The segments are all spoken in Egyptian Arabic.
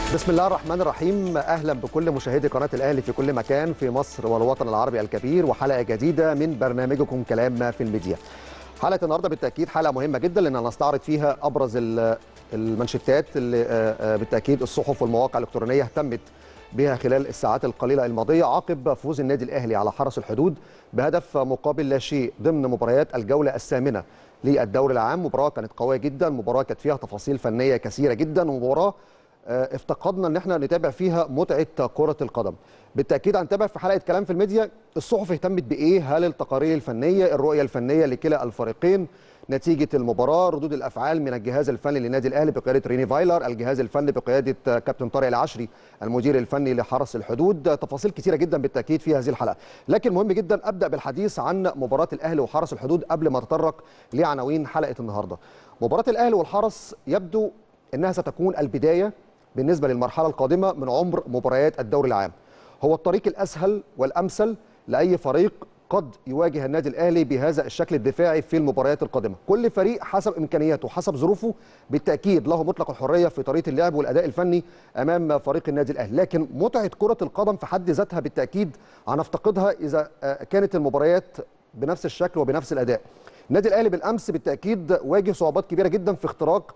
بسم الله الرحمن الرحيم اهلا بكل مشاهدي قناه الاهلي في كل مكان في مصر والوطن العربي الكبير وحلقه جديده من برنامجكم كلام ما في الميديا. حلقه النهارده بالتاكيد حلقه مهمه جدا لان هنستعرض فيها ابرز المانشيتات اللي بالتاكيد الصحف والمواقع الالكترونيه اهتمت بها خلال الساعات القليله الماضيه عقب فوز النادي الاهلي على حرس الحدود بهدف مقابل لا شيء ضمن مباريات الجوله الثامنه للدوري العام مباراه كانت قويه جدا مباراه كانت فيها تفاصيل فنيه كثيره جدا ومباراه افتقدنا ان احنا نتابع فيها متعه كره القدم بالتاكيد هنتابع في حلقه كلام في الميديا الصحف اهتمت بايه هل التقارير الفنيه الرؤيه الفنيه لكلا الفريقين نتيجه المباراه ردود الافعال من الجهاز الفني للنادي الاهلي بقياده ريني فايلر الجهاز الفني بقياده كابتن طارق العشري المدير الفني لحرس الحدود تفاصيل كثيره جدا بالتاكيد في هذه الحلقه لكن مهم جدا ابدا بالحديث عن مباراه الاهلي وحرس الحدود قبل ما اتطرق لعناوين حلقه النهارده مباراه الاهلي والحرس يبدو انها ستكون البدايه بالنسبه للمرحله القادمه من عمر مباريات الدوري العام هو الطريق الاسهل والامثل لاي فريق قد يواجه النادي الاهلي بهذا الشكل الدفاعي في المباريات القادمه كل فريق حسب امكانياته حسب ظروفه بالتاكيد له مطلق الحريه في طريقه اللعب والاداء الفني امام فريق النادي الاهلي لكن متعه كره القدم في حد ذاتها بالتاكيد هنفتقدها اذا كانت المباريات بنفس الشكل وبنفس الاداء النادي الاهلي بالامس بالتاكيد واجه صعوبات كبيره جدا في اختراق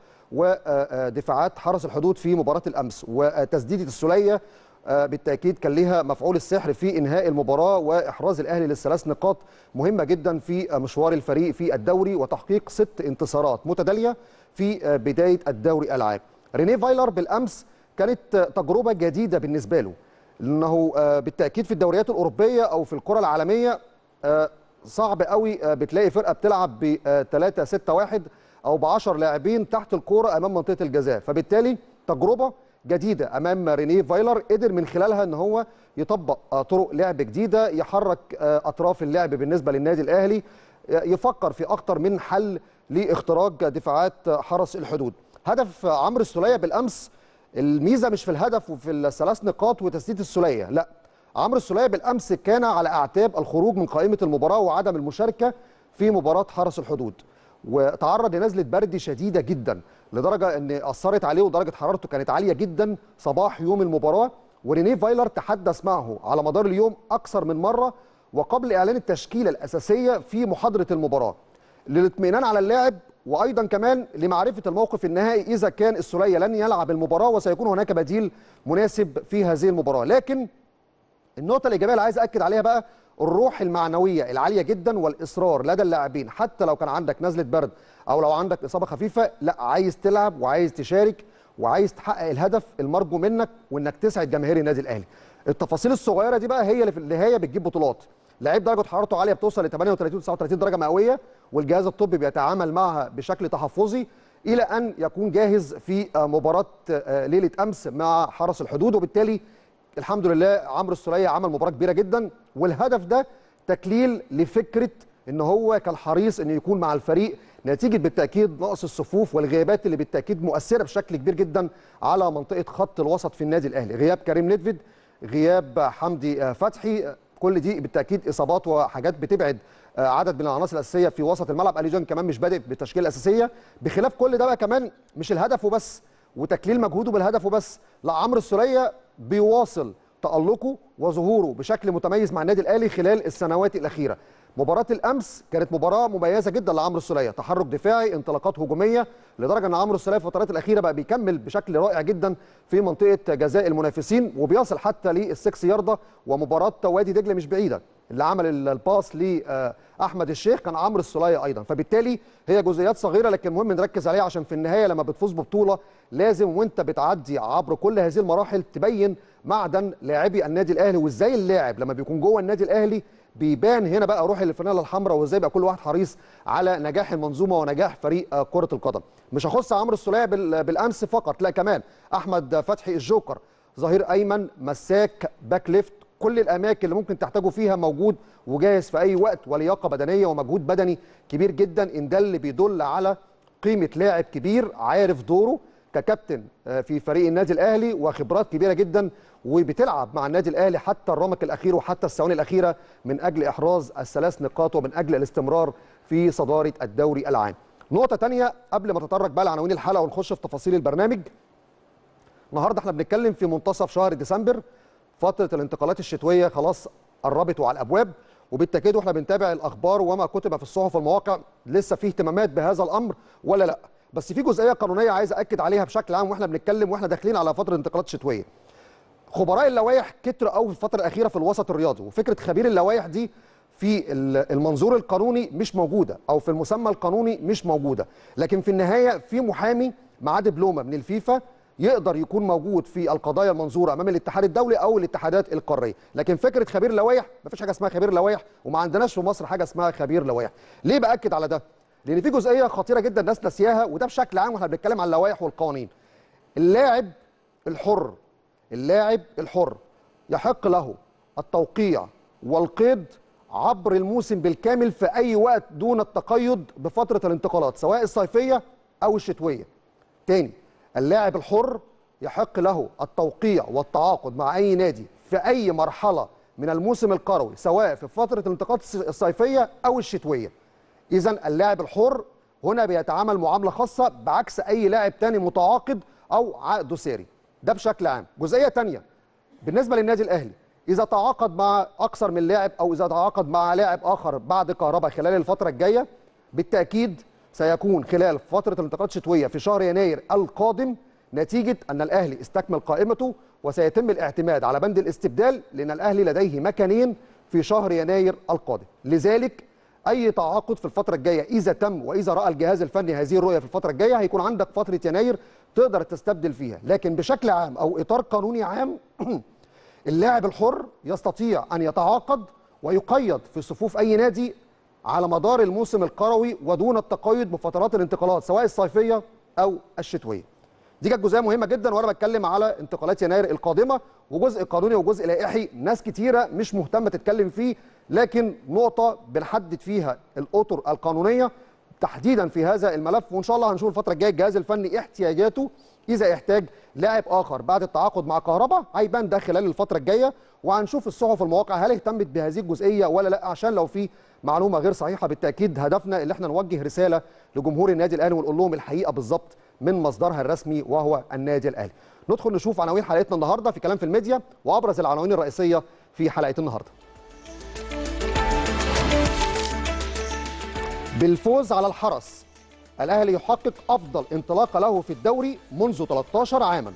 ودفاعات حرس الحدود في مباراه الامس وتسديده السوليه بالتاكيد كان لها مفعول السحر في انهاء المباراه واحراز الاهلي للثلاث نقاط مهمه جدا في مشوار الفريق في الدوري وتحقيق ست انتصارات متتاليه في بدايه الدوري العام ريني فايلر بالامس كانت تجربه جديده بالنسبه له لانه بالتاكيد في الدوريات الاوروبيه او في الكره العالميه صعب قوي بتلاقي فرقه بتلعب ب 3 6 1 او ب 10 لاعبين تحت الكوره امام منطقه الجزاء فبالتالي تجربه جديده امام رينيه فايلر قدر من خلالها ان هو يطبق طرق لعب جديده يحرك اطراف اللعب بالنسبه للنادي الاهلي يفكر في اكتر من حل لاختراق دفاعات حرس الحدود هدف عمرو السوليه بالامس الميزه مش في الهدف وفي الثلاث نقاط وتسديد السوليه لا عمرو السوليه بالامس كان على اعتاب الخروج من قائمه المباراه وعدم المشاركه في مباراه حرس الحدود وتعرض لنزله برد شديده جدا لدرجه ان اثرت عليه ودرجه حرارته كانت عاليه جدا صباح يوم المباراه ورينيه فايلر تحدث معه على مدار اليوم اكثر من مره وقبل اعلان التشكيله الاساسيه في محاضره المباراه للاطمئنان على اللاعب وايضا كمان لمعرفه الموقف النهائي اذا كان السوليه لن يلعب المباراه وسيكون هناك بديل مناسب في هذه المباراه لكن النقطه الايجابيه اللي عايز اكد عليها بقى الروح المعنويه العاليه جدا والاصرار لدى اللاعبين حتى لو كان عندك نزله برد او لو عندك اصابه خفيفه لا عايز تلعب وعايز تشارك وعايز تحقق الهدف المرجو منك وانك تسعد جماهير النادي الاهلي التفاصيل الصغيره دي بقى هي اللي في النهايه بتجيب بطولات لعيب درجه حرارته عاليه بتوصل ل 38 39 درجه مئويه والجهاز الطبي بيتعامل معها بشكل تحفظي الى ان يكون جاهز في مباراه ليله امس مع حرس الحدود وبالتالي الحمد لله عمرو السوليه عمل مباراه كبيره جدا والهدف ده تكليل لفكره ان هو كان حريص انه يكون مع الفريق نتيجه بالتاكيد نقص الصفوف والغيابات اللي بالتاكيد مؤثره بشكل كبير جدا على منطقه خط الوسط في النادي الاهلي غياب كريم نيدفيد غياب حمدي فتحي كل دي بالتاكيد اصابات وحاجات بتبعد عدد من العناصر الاساسيه في وسط الملعب الي جون كمان مش بادئ بالتشكيله الاساسيه بخلاف كل ده بقى كمان مش الهدف وبس وتكليل مجهوده بالهدف وبس لا عمرو السوليه بيواصل تألقه وظهوره بشكل متميز مع النادي الاهلي خلال السنوات الاخيره مباراه الامس كانت مباراه مميزه جدا لعمرو السوليه تحرك دفاعي انطلاقات هجوميه لدرجه ان عمرو السوليه في الفترات الاخيره بقى بيكمل بشكل رائع جدا في منطقه جزاء المنافسين وبيصل حتى للسكس يارده ومباراه وادي دجله مش بعيده اللي عمل الباس لاحمد الشيخ كان عمرو السوليه ايضا فبالتالي هي جزئيات صغيره لكن مهم نركز عليها عشان في النهايه لما بتفوز ببطوله لازم وانت بتعدي عبر كل هذه المراحل تبين معدن لاعبي النادي الاهلي وازاي اللاعب لما بيكون جوه النادي الاهلي بيبان هنا بقى روح الفانيلا الحمراء وازاي بقى كل واحد حريص على نجاح المنظومه ونجاح فريق كره القدم مش هخص عمرو السوليه بالامس فقط لا كمان احمد فتحي الجوكر ظهير ايمن مساك باك ليفت كل الاماكن اللي ممكن تحتاجوا فيها موجود وجاهز في اي وقت ولياقه بدنيه ومجهود بدني كبير جدا ان ده اللي بيدل على قيمه لاعب كبير عارف دوره ككابتن في فريق النادي الاهلي وخبرات كبيره جدا وبتلعب مع النادي الاهلي حتى الرمق الاخير وحتى الثواني الاخيره من اجل احراز الثلاث نقاط ومن اجل الاستمرار في صداره الدوري العام. نقطه ثانيه قبل ما نتطرق بقى لعناوين الحلقه ونخش في تفاصيل البرنامج النهارده احنا بنتكلم في منتصف شهر ديسمبر فتره الانتقالات الشتويه خلاص قربت وعلى الابواب وبالتاكيد واحنا بنتابع الاخبار وما كتب في الصحف والمواقع لسه في اهتمامات بهذا الامر ولا لا بس في جزئيه قانونيه عايز اكد عليها بشكل عام واحنا بنتكلم واحنا داخلين على فتره انتقالات شتويه خبراء اللوائح كتر قوي في الفتره الاخيره في الوسط الرياضي وفكره خبير اللوائح دي في المنظور القانوني مش موجوده او في المسمى القانوني مش موجوده لكن في النهايه في محامي معاه دبلومه من الفيفا يقدر يكون موجود في القضايا المنظوره امام الاتحاد الدولي او الاتحادات القاريه لكن فكره خبير لوائح مفيش حاجه اسمها خبير لوائح وما عندناش في مصر حاجه اسمها خبير لوائح ليه باكد على ده لان في جزئيه خطيره جدا الناس ناسياها وده بشكل عام واحنا بنتكلم عن اللوائح والقوانين اللاعب الحر اللاعب الحر يحق له التوقيع والقيد عبر الموسم بالكامل في اي وقت دون التقيد بفتره الانتقالات سواء الصيفيه او الشتويه تاني اللاعب الحر يحق له التوقيع والتعاقد مع اي نادي في اي مرحله من الموسم القروي سواء في فتره الانتقالات الصيفيه او الشتويه اذا اللاعب الحر هنا بيتعامل معامله خاصه بعكس اي لاعب تاني متعاقد او عقده ساري ده بشكل عام جزئيه تانية بالنسبه للنادي الاهلي اذا تعاقد مع اكثر من لاعب او اذا تعاقد مع لاعب اخر بعد كهرباء خلال الفتره الجايه بالتاكيد سيكون خلال فتره الانتقالات الشتويه في شهر يناير القادم نتيجه ان الاهلي استكمل قائمته وسيتم الاعتماد على بند الاستبدال لان الاهلي لديه مكانين في شهر يناير القادم لذلك اي تعاقد في الفتره الجايه اذا تم واذا راى الجهاز الفني هذه الرؤيه في الفتره الجايه هيكون عندك فتره يناير تقدر تستبدل فيها لكن بشكل عام او اطار قانوني عام اللاعب الحر يستطيع ان يتعاقد ويقيد في صفوف اي نادي على مدار الموسم القروي ودون التقيد بفترات الانتقالات سواء الصيفيه او الشتويه دي كانت جزئيه مهمه جدا وانا بتكلم على انتقالات يناير القادمه وجزء قانوني وجزء لائحي ناس كتيره مش مهتمه تتكلم فيه لكن نقطه بنحدد فيها الاطر القانونيه تحديدا في هذا الملف وان شاء الله هنشوف الفتره الجايه الجهاز الفني احتياجاته اذا احتاج لاعب اخر بعد التعاقد مع كهربا هيبان ده خلال الفتره الجايه وهنشوف الصحف والمواقع هل اهتمت بهذه الجزئيه ولا لا عشان لو في معلومه غير صحيحه بالتاكيد هدفنا اللي احنا نوجه رساله لجمهور النادي الاهلي ونقول لهم الحقيقه بالظبط من مصدرها الرسمي وهو النادي الاهلي. ندخل نشوف عناوين حلقتنا النهارده في كلام في الميديا وابرز العناوين الرئيسيه في حلقه النهارده. بالفوز على الحرس الاهلي يحقق افضل انطلاقه له في الدوري منذ 13 عاما.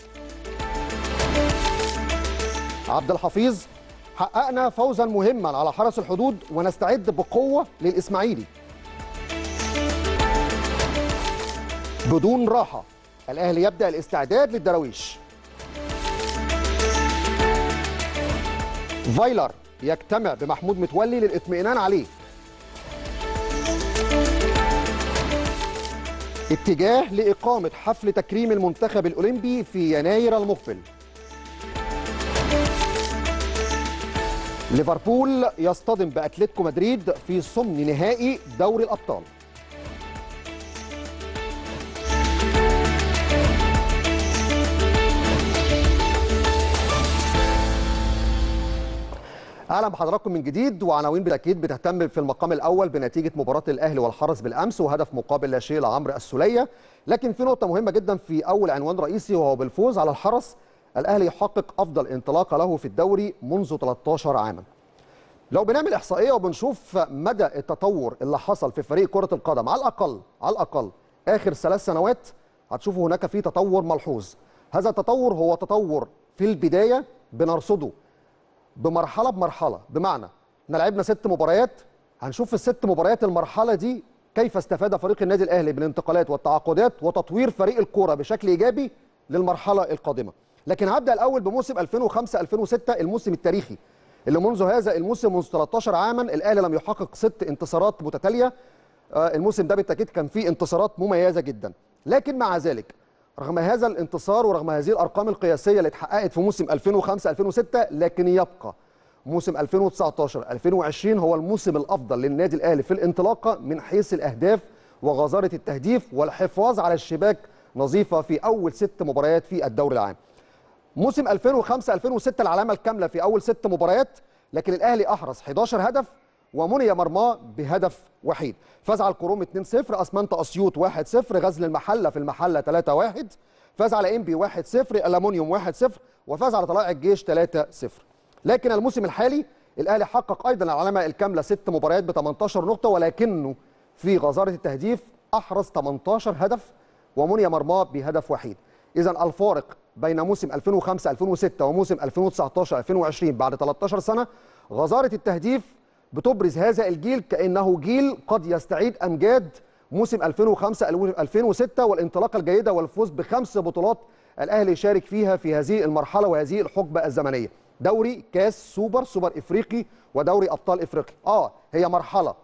عبد الحفيظ حققنا فوزا مهما على حرس الحدود ونستعد بقوه للاسماعيلي. بدون راحه الاهلي يبدا الاستعداد للدراويش. فايلر يجتمع بمحمود متولي للاطمئنان عليه. اتجاه لإقامة حفل تكريم المنتخب الأولمبي في يناير المقبل ليفربول يصطدم بأتلتيكو مدريد في صمن نهائي دوري الأبطال اهلا بحضراتكم من جديد وعناوين بالتاكيد بتهتم في المقام الاول بنتيجه مباراه الاهلي والحرس بالامس وهدف مقابل لا شيء لعمرو السوليه لكن في نقطه مهمه جدا في اول عنوان رئيسي وهو بالفوز على الحرس الاهلي يحقق افضل انطلاقه له في الدوري منذ 13 عاما لو بنعمل احصائيه وبنشوف مدى التطور اللي حصل في فريق كره القدم على الاقل على الاقل اخر ثلاث سنوات هتشوفوا هناك في تطور ملحوظ هذا التطور هو تطور في البدايه بنرصده بمرحله بمرحله بمعنى احنا لعبنا ست مباريات هنشوف في الست مباريات المرحله دي كيف استفاد فريق النادي الاهلي بالانتقالات والتعاقدات وتطوير فريق الكوره بشكل ايجابي للمرحله القادمه لكن هبدا الاول بموسم 2005 2006 الموسم التاريخي اللي منذ هذا الموسم منذ 13 عاما الاهلي لم يحقق ست انتصارات متتاليه الموسم ده بالتاكيد كان فيه انتصارات مميزه جدا لكن مع ذلك رغم هذا الانتصار ورغم هذه الارقام القياسيه اللي اتحققت في موسم 2005 2006 لكن يبقى موسم 2019 2020 هو الموسم الافضل للنادي الاهلي في الانطلاقه من حيث الاهداف وغزاره التهديف والحفاظ على الشباك نظيفه في اول ست مباريات في الدوري العام. موسم 2005 2006 العلامه الكامله في اول ست مباريات لكن الاهلي احرز 11 هدف ومني مرماه بهدف وحيد فاز على الكروم 2-0 اسمنت اسيوط 1-0 غزل المحله في المحله 3-1 فاز على انبي 1-0 الالومنيوم 1-0 وفاز على طلائع الجيش 3-0 لكن الموسم الحالي الاهلي حقق ايضا العلامه الكامله ست مباريات ب 18 نقطه ولكنه في غزاره التهديف احرز 18 هدف ومني مرماه بهدف وحيد اذا الفارق بين موسم 2005 2006 وموسم 2019 2020 بعد 13 سنه غزاره التهديف بتبرز هذا الجيل كانه جيل قد يستعيد امجاد موسم 2005 2006 والانطلاقه الجيده والفوز بخمس بطولات الاهلي شارك فيها في هذه المرحله وهذه الحقبه الزمنيه دوري كاس سوبر سوبر افريقي ودوري ابطال افريقيا اه هي مرحله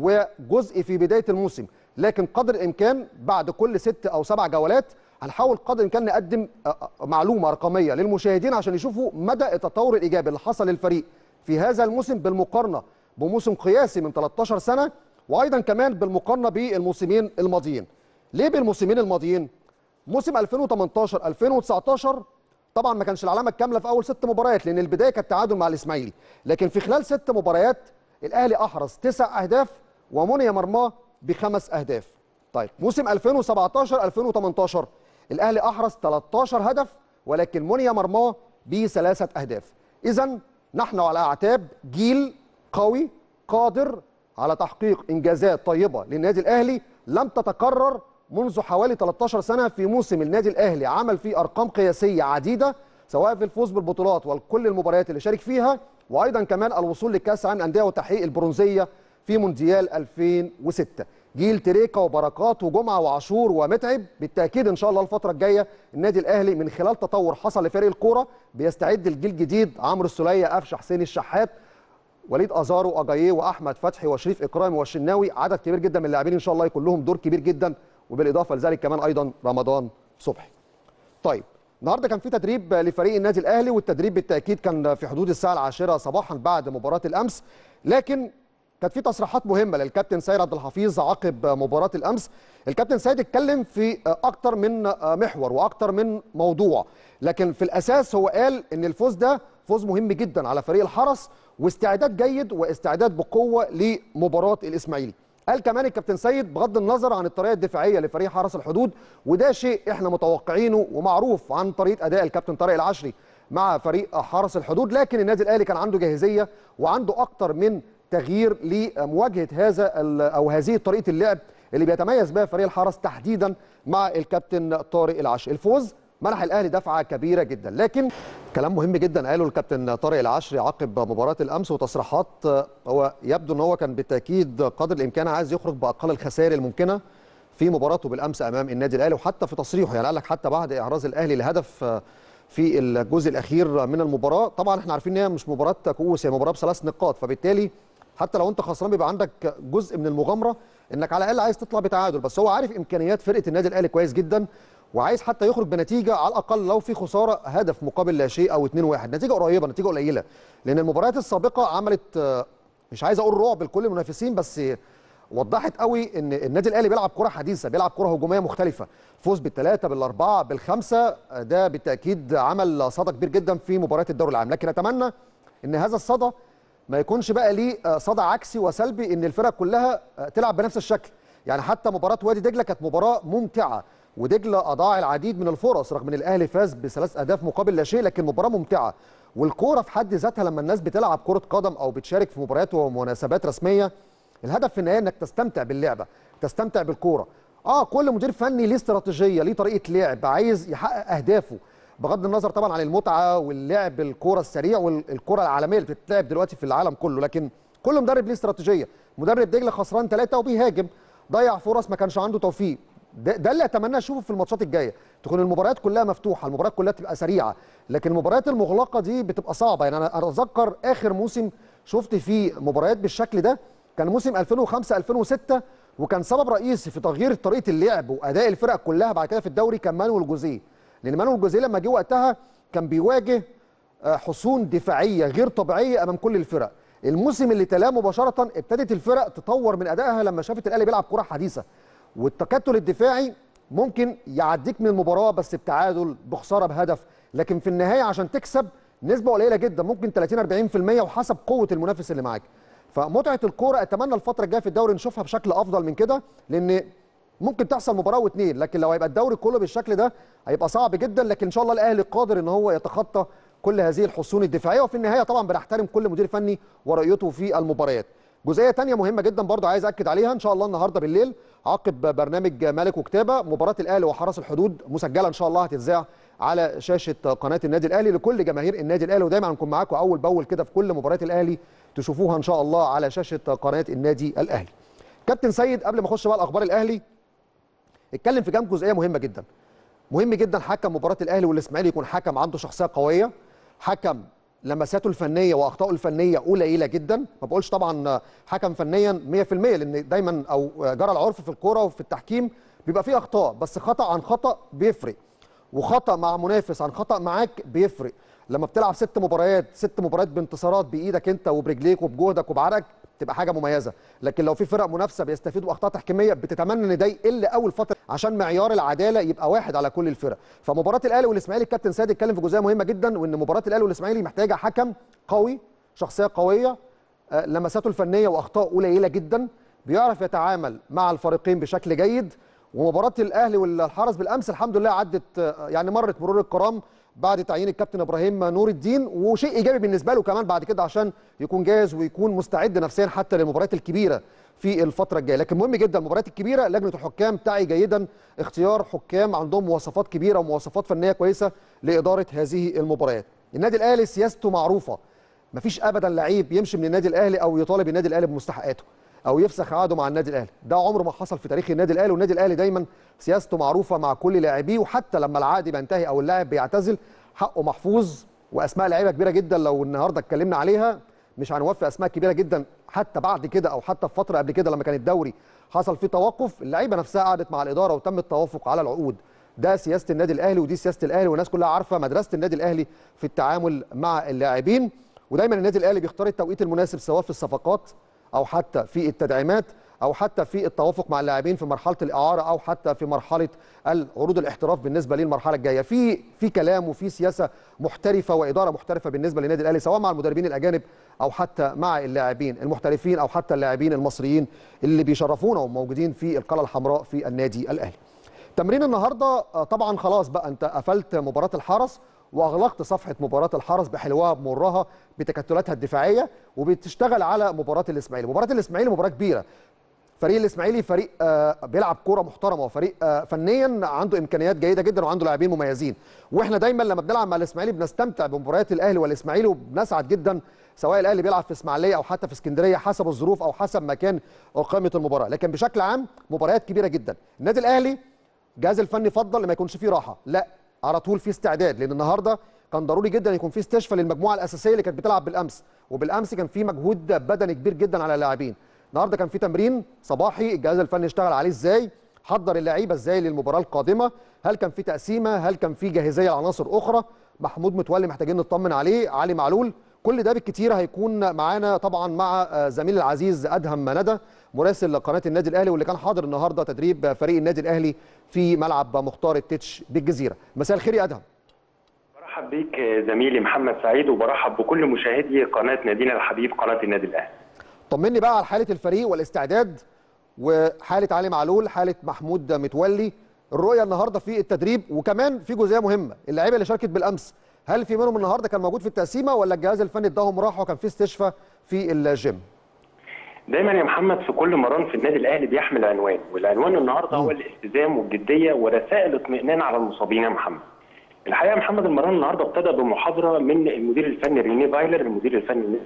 وجزء في بدايه الموسم لكن قدر الامكان بعد كل ست او سبع جولات هنحاول قدر الامكان نقدم معلومه رقميه للمشاهدين عشان يشوفوا مدى التطور الايجابي اللي حصل للفريق في هذا الموسم بالمقارنه بموسم قياسي من 13 سنه وايضا كمان بالمقارنه بالموسمين الماضيين ليه بالموسمين الماضيين موسم 2018 2019 طبعا ما كانش العلامه الكامله في اول ست مباريات لان البدايه كانت تعادل مع الاسماعيلي لكن في خلال ست مباريات الاهلي احرز تسع اهداف ومني مرماه بخمس اهداف طيب موسم 2017 2018 الاهلي احرز 13 هدف ولكن مني مرماه بثلاثه اهداف اذا نحن على اعتاب جيل قوي قادر على تحقيق انجازات طيبه للنادي الاهلي لم تتكرر منذ حوالي 13 سنه في موسم النادي الاهلي عمل فيه ارقام قياسيه عديده سواء في الفوز بالبطولات وكل المباريات اللي شارك فيها وايضا كمان الوصول لكاس العالم للانديه وتحقيق البرونزيه في مونديال 2006 جيل تريكا وبركات وجمعه وعاشور ومتعب بالتاكيد ان شاء الله الفتره الجايه النادي الاهلي من خلال تطور حصل لفريق الكوره بيستعد الجيل جديد عمرو السوليه قفشه حسين الشحات وليد ازارو اجاييه واحمد فتحي وشريف اكرامي والشناوي عدد كبير جدا من اللاعبين ان شاء الله يكون لهم دور كبير جدا وبالاضافه لذلك كمان ايضا رمضان صبحي. طيب النهارده كان في تدريب لفريق النادي الاهلي والتدريب بالتاكيد كان في حدود الساعه العاشره صباحا بعد مباراه الامس لكن كانت في تصريحات مهمه للكابتن سيد عبد الحفيظ عقب مباراه الامس الكابتن سيد اتكلم في اكتر من محور واكتر من موضوع لكن في الاساس هو قال ان الفوز ده فوز مهم جدا على فريق الحرس واستعداد جيد واستعداد بقوه لمباراه الاسماعيلي قال كمان الكابتن سيد بغض النظر عن الطريقه الدفاعيه لفريق حرس الحدود وده شيء احنا متوقعينه ومعروف عن طريقه اداء الكابتن طارق العشري مع فريق حرس الحدود لكن النادي الاهلي كان عنده جاهزيه وعنده اكتر من تغيير لمواجهه هذا او هذه طريقه اللعب اللي بيتميز بها فريق الحرس تحديدا مع الكابتن طارق العشري الفوز منح الاهلي دفعه كبيره جدا لكن كلام مهم جدا قاله الكابتن طارق العشري عقب مباراه الامس وتصريحات هو يبدو ان هو كان بالتاكيد قدر الامكان عايز يخرج باقل الخسائر الممكنه في مباراته بالامس امام النادي الاهلي وحتى في تصريحه يعني قال لك حتى بعد احراز الاهلي لهدف في الجزء الاخير من المباراه طبعا احنا عارفين ان هي مش مباراه كؤوس هي مباراه بثلاث نقاط فبالتالي حتى لو انت خسران بيبقى عندك جزء من المغامره انك على الاقل عايز تطلع بتعادل بس هو عارف امكانيات فرقه النادي الاهلي كويس جدا وعايز حتى يخرج بنتيجه على الاقل لو في خساره هدف مقابل لا شيء او 2-1 نتيجه قريبه نتيجه قليله لان المباريات السابقه عملت مش عايز اقول رعب لكل المنافسين بس وضحت قوي ان النادي الاهلي بيلعب كره حديثه بيلعب كره هجوميه مختلفه فوز بالثلاثه بالاربعه بالخمسه ده بالتاكيد عمل صدى كبير جدا في مباريات الدوري العام لكن اتمنى ان هذا الصدى ما يكونش بقى ليه صدى عكسي وسلبي ان الفرق كلها تلعب بنفس الشكل يعني حتى مباراه وادي دجله كانت مباراه ممتعه ودجله اضاع العديد من الفرص رغم ان الاهلي فاز بثلاث اهداف مقابل لا شيء لكن مباراه ممتعه والكوره في حد ذاتها لما الناس بتلعب كره قدم او بتشارك في مباريات ومناسبات رسميه الهدف في النهايه انك تستمتع باللعبه تستمتع بالكوره اه كل مدير فني ليه استراتيجيه ليه طريقه لعب عايز يحقق اهدافه بغض النظر طبعا عن المتعه واللعب الكوره السريع والكوره العالميه اللي بتتلعب دلوقتي في العالم كله لكن كل مدرب ليه استراتيجيه مدرب دجله خسران ثلاثه وبيهاجم ضيع فرص ما كانش عنده توفيق ده, ده اللي اتمنى اشوفه في الماتشات الجايه تكون المباريات كلها مفتوحه المباريات كلها تبقى سريعه لكن المباريات المغلقه دي بتبقى صعبه يعني انا اتذكر اخر موسم شفت فيه مباريات بالشكل ده كان موسم 2005 2006 وكان سبب رئيسي في تغيير طريقه اللعب واداء الفرق كلها بعد كده في الدوري كان مانويل جوزيه لان مانويل جوزيه لما جه وقتها كان بيواجه حصون دفاعيه غير طبيعيه امام كل الفرق الموسم اللي تلاه مباشره ابتدت الفرق تطور من ادائها لما شافت الاهلي بيلعب كره حديثه والتكتل الدفاعي ممكن يعديك من المباراه بس بتعادل بخساره بهدف لكن في النهايه عشان تكسب نسبه قليله جدا ممكن 30 40% وحسب قوه المنافس اللي معاك فمتعه الكوره اتمنى الفتره الجايه في الدوري نشوفها بشكل افضل من كده لان ممكن تحصل مباراه واثنين لكن لو هيبقى الدوري كله بالشكل ده هيبقى صعب جدا لكن ان شاء الله الاهلي قادر ان هو يتخطى كل هذه الحصون الدفاعيه وفي النهايه طبعا بنحترم كل مدير فني ورؤيته في المباريات جزئيه ثانيه مهمه جدا برضه عايز اكد عليها ان شاء الله النهارده بالليل عقب برنامج مالك وكتابه مباراه الاهلي وحرس الحدود مسجله ان شاء الله هتتذاع على شاشه قناه النادي الاهلي لكل جماهير النادي الاهلي ودايما هنكون معاكم اول باول كده في كل مباريات الاهلي تشوفوها ان شاء الله على شاشه قناه النادي الاهلي كابتن سيد قبل ما اخش بقى الاخبار الاهلي اتكلم في كام جزئيه مهمه جدا مهم جدا حكم مباراه الاهلي والاسماعيلي يكون حكم عنده شخصيه قويه حكم لمساته الفنيه واخطائه الفنيه قليله جدا ما بقولش طبعا حكم فنيا 100% لان دايما او جرى العرف في الكوره وفي التحكيم بيبقى فيه اخطاء بس خطا عن خطا بيفرق وخطا مع منافس عن خطا معاك بيفرق لما بتلعب ست مباريات ست مباريات بانتصارات بايدك انت وبرجليك وبجهدك وبعرقك تبقى حاجه مميزه لكن لو في فرق منافسه بيستفيدوا باخطاء تحكيميه بتتمنى ان ده يقل اول فتره عشان معيار العداله يبقى واحد على كل الفرق فمباراه الاهلي والاسماعيلي الكابتن سيد اتكلم في جزئيه مهمه جدا وان مباراه الاهلي والاسماعيلي محتاجه حكم قوي شخصيه قويه لمساته الفنيه واخطاء قليله جدا بيعرف يتعامل مع الفريقين بشكل جيد ومباراه الاهلي والحرس بالامس الحمد لله عدت يعني مرت مرور الكرام بعد تعيين الكابتن ابراهيم نور الدين وشيء ايجابي بالنسبه له كمان بعد كده عشان يكون جاهز ويكون مستعد نفسيا حتى للمباريات الكبيره في الفتره الجايه لكن مهم جدا المباريات الكبيره لجنه الحكام تعي جيدا اختيار حكام عندهم مواصفات كبيره ومواصفات فنيه كويسه لاداره هذه المباريات النادي الاهلي سياسته معروفه مفيش ابدا لعيب يمشي من النادي الاهلي او يطالب النادي الاهلي بمستحقاته او يفسخ عقده مع النادي الاهلي ده عمره ما حصل في تاريخ النادي الاهلي والنادي الاهلي دايما سياسته معروفه مع كل لاعبيه وحتى لما العقد بينتهي او اللاعب بيعتزل حقه محفوظ واسماء لعيبه كبيره جدا لو النهارده اتكلمنا عليها مش هنوفي اسماء كبيره جدا حتى بعد كده او حتى في فتره قبل كده لما كان الدوري حصل فيه توقف اللعيبه نفسها قعدت مع الاداره وتم التوافق على العقود ده سياسه النادي الاهلي ودي سياسه الاهلي والناس كلها عارفه مدرسه النادي الاهلي في التعامل مع اللاعبين ودايما النادي الاهلي بيختار التوقيت المناسب سواء في الصفقات او حتى في التدعيمات او حتى في التوافق مع اللاعبين في مرحله الاعاره او حتى في مرحله العروض الاحتراف بالنسبه للمرحله الجايه في في كلام وفي سياسه محترفه واداره محترفه بالنسبه للنادي الاهلي سواء مع المدربين الاجانب او حتى مع اللاعبين المحترفين او حتى اللاعبين المصريين اللي بيشرفونا وموجودين في القلعه الحمراء في النادي الاهلي تمرين النهارده طبعا خلاص بقى انت قفلت مباراه الحرس واغلقت صفحه مباراه الحرس بحلوها بمرها بتكتلاتها الدفاعيه وبتشتغل على مباراه الاسماعيلي مباراه الاسماعيلي مباراه كبيره فريق الاسماعيلي فريق آه بيلعب كوره محترمه وفريق آه فنيا عنده امكانيات جيده جدا وعنده لاعبين مميزين واحنا دايما لما بنلعب مع الاسماعيلي بنستمتع بمباريات الاهلي والاسماعيلي وبنسعد جدا سواء الاهلي بيلعب في اسماعيليه او حتى في اسكندريه حسب الظروف او حسب مكان اقامه المباراه لكن بشكل عام مباريات كبيره جدا النادي الاهلي الجهاز الفني فضل ما يكونش فيه راحه لا على طول في استعداد لان النهارده كان ضروري جدا يكون في استشفاء للمجموعه الاساسيه اللي كانت بتلعب بالامس وبالامس كان في مجهود بدني كبير جدا على اللاعبين النهارده كان في تمرين صباحي الجهاز الفني اشتغل عليه ازاي حضر اللعيبه ازاي للمباراه القادمه هل كان في تقسيمه هل كان في جاهزيه لعناصر اخرى محمود متولي محتاجين نطمن عليه علي معلول كل ده بالكتير هيكون معانا طبعا مع زميل العزيز ادهم ندى مراسل قناه النادي الاهلي واللي كان حاضر النهارده تدريب فريق النادي الاهلي في ملعب مختار التتش بالجزيره مساء الخير يا ادهم برحب بيك زميلي محمد سعيد وبرحب بكل مشاهدي قناه نادينا الحبيب قناه النادي الاهلي طمني بقى على حاله الفريق والاستعداد وحاله علي معلول حاله محمود متولي الرؤيه النهارده في التدريب وكمان في جزئيه مهمه اللعيبه اللي شاركت بالامس هل في منهم النهارده كان موجود في التقسيمه ولا الجهاز الفني اداهم راحه وكان في استشفاء في الجيم دايما يا محمد في كل مران في النادي الاهلي بيحمل عنوان والعنوان النهارده هو الالتزام والجديه ورسائل اطمئنان على المصابين يا محمد الحقيقه يا محمد المران النهارده ابتدى بمحاضره من المدير الفني ريني فايلر المدير الفني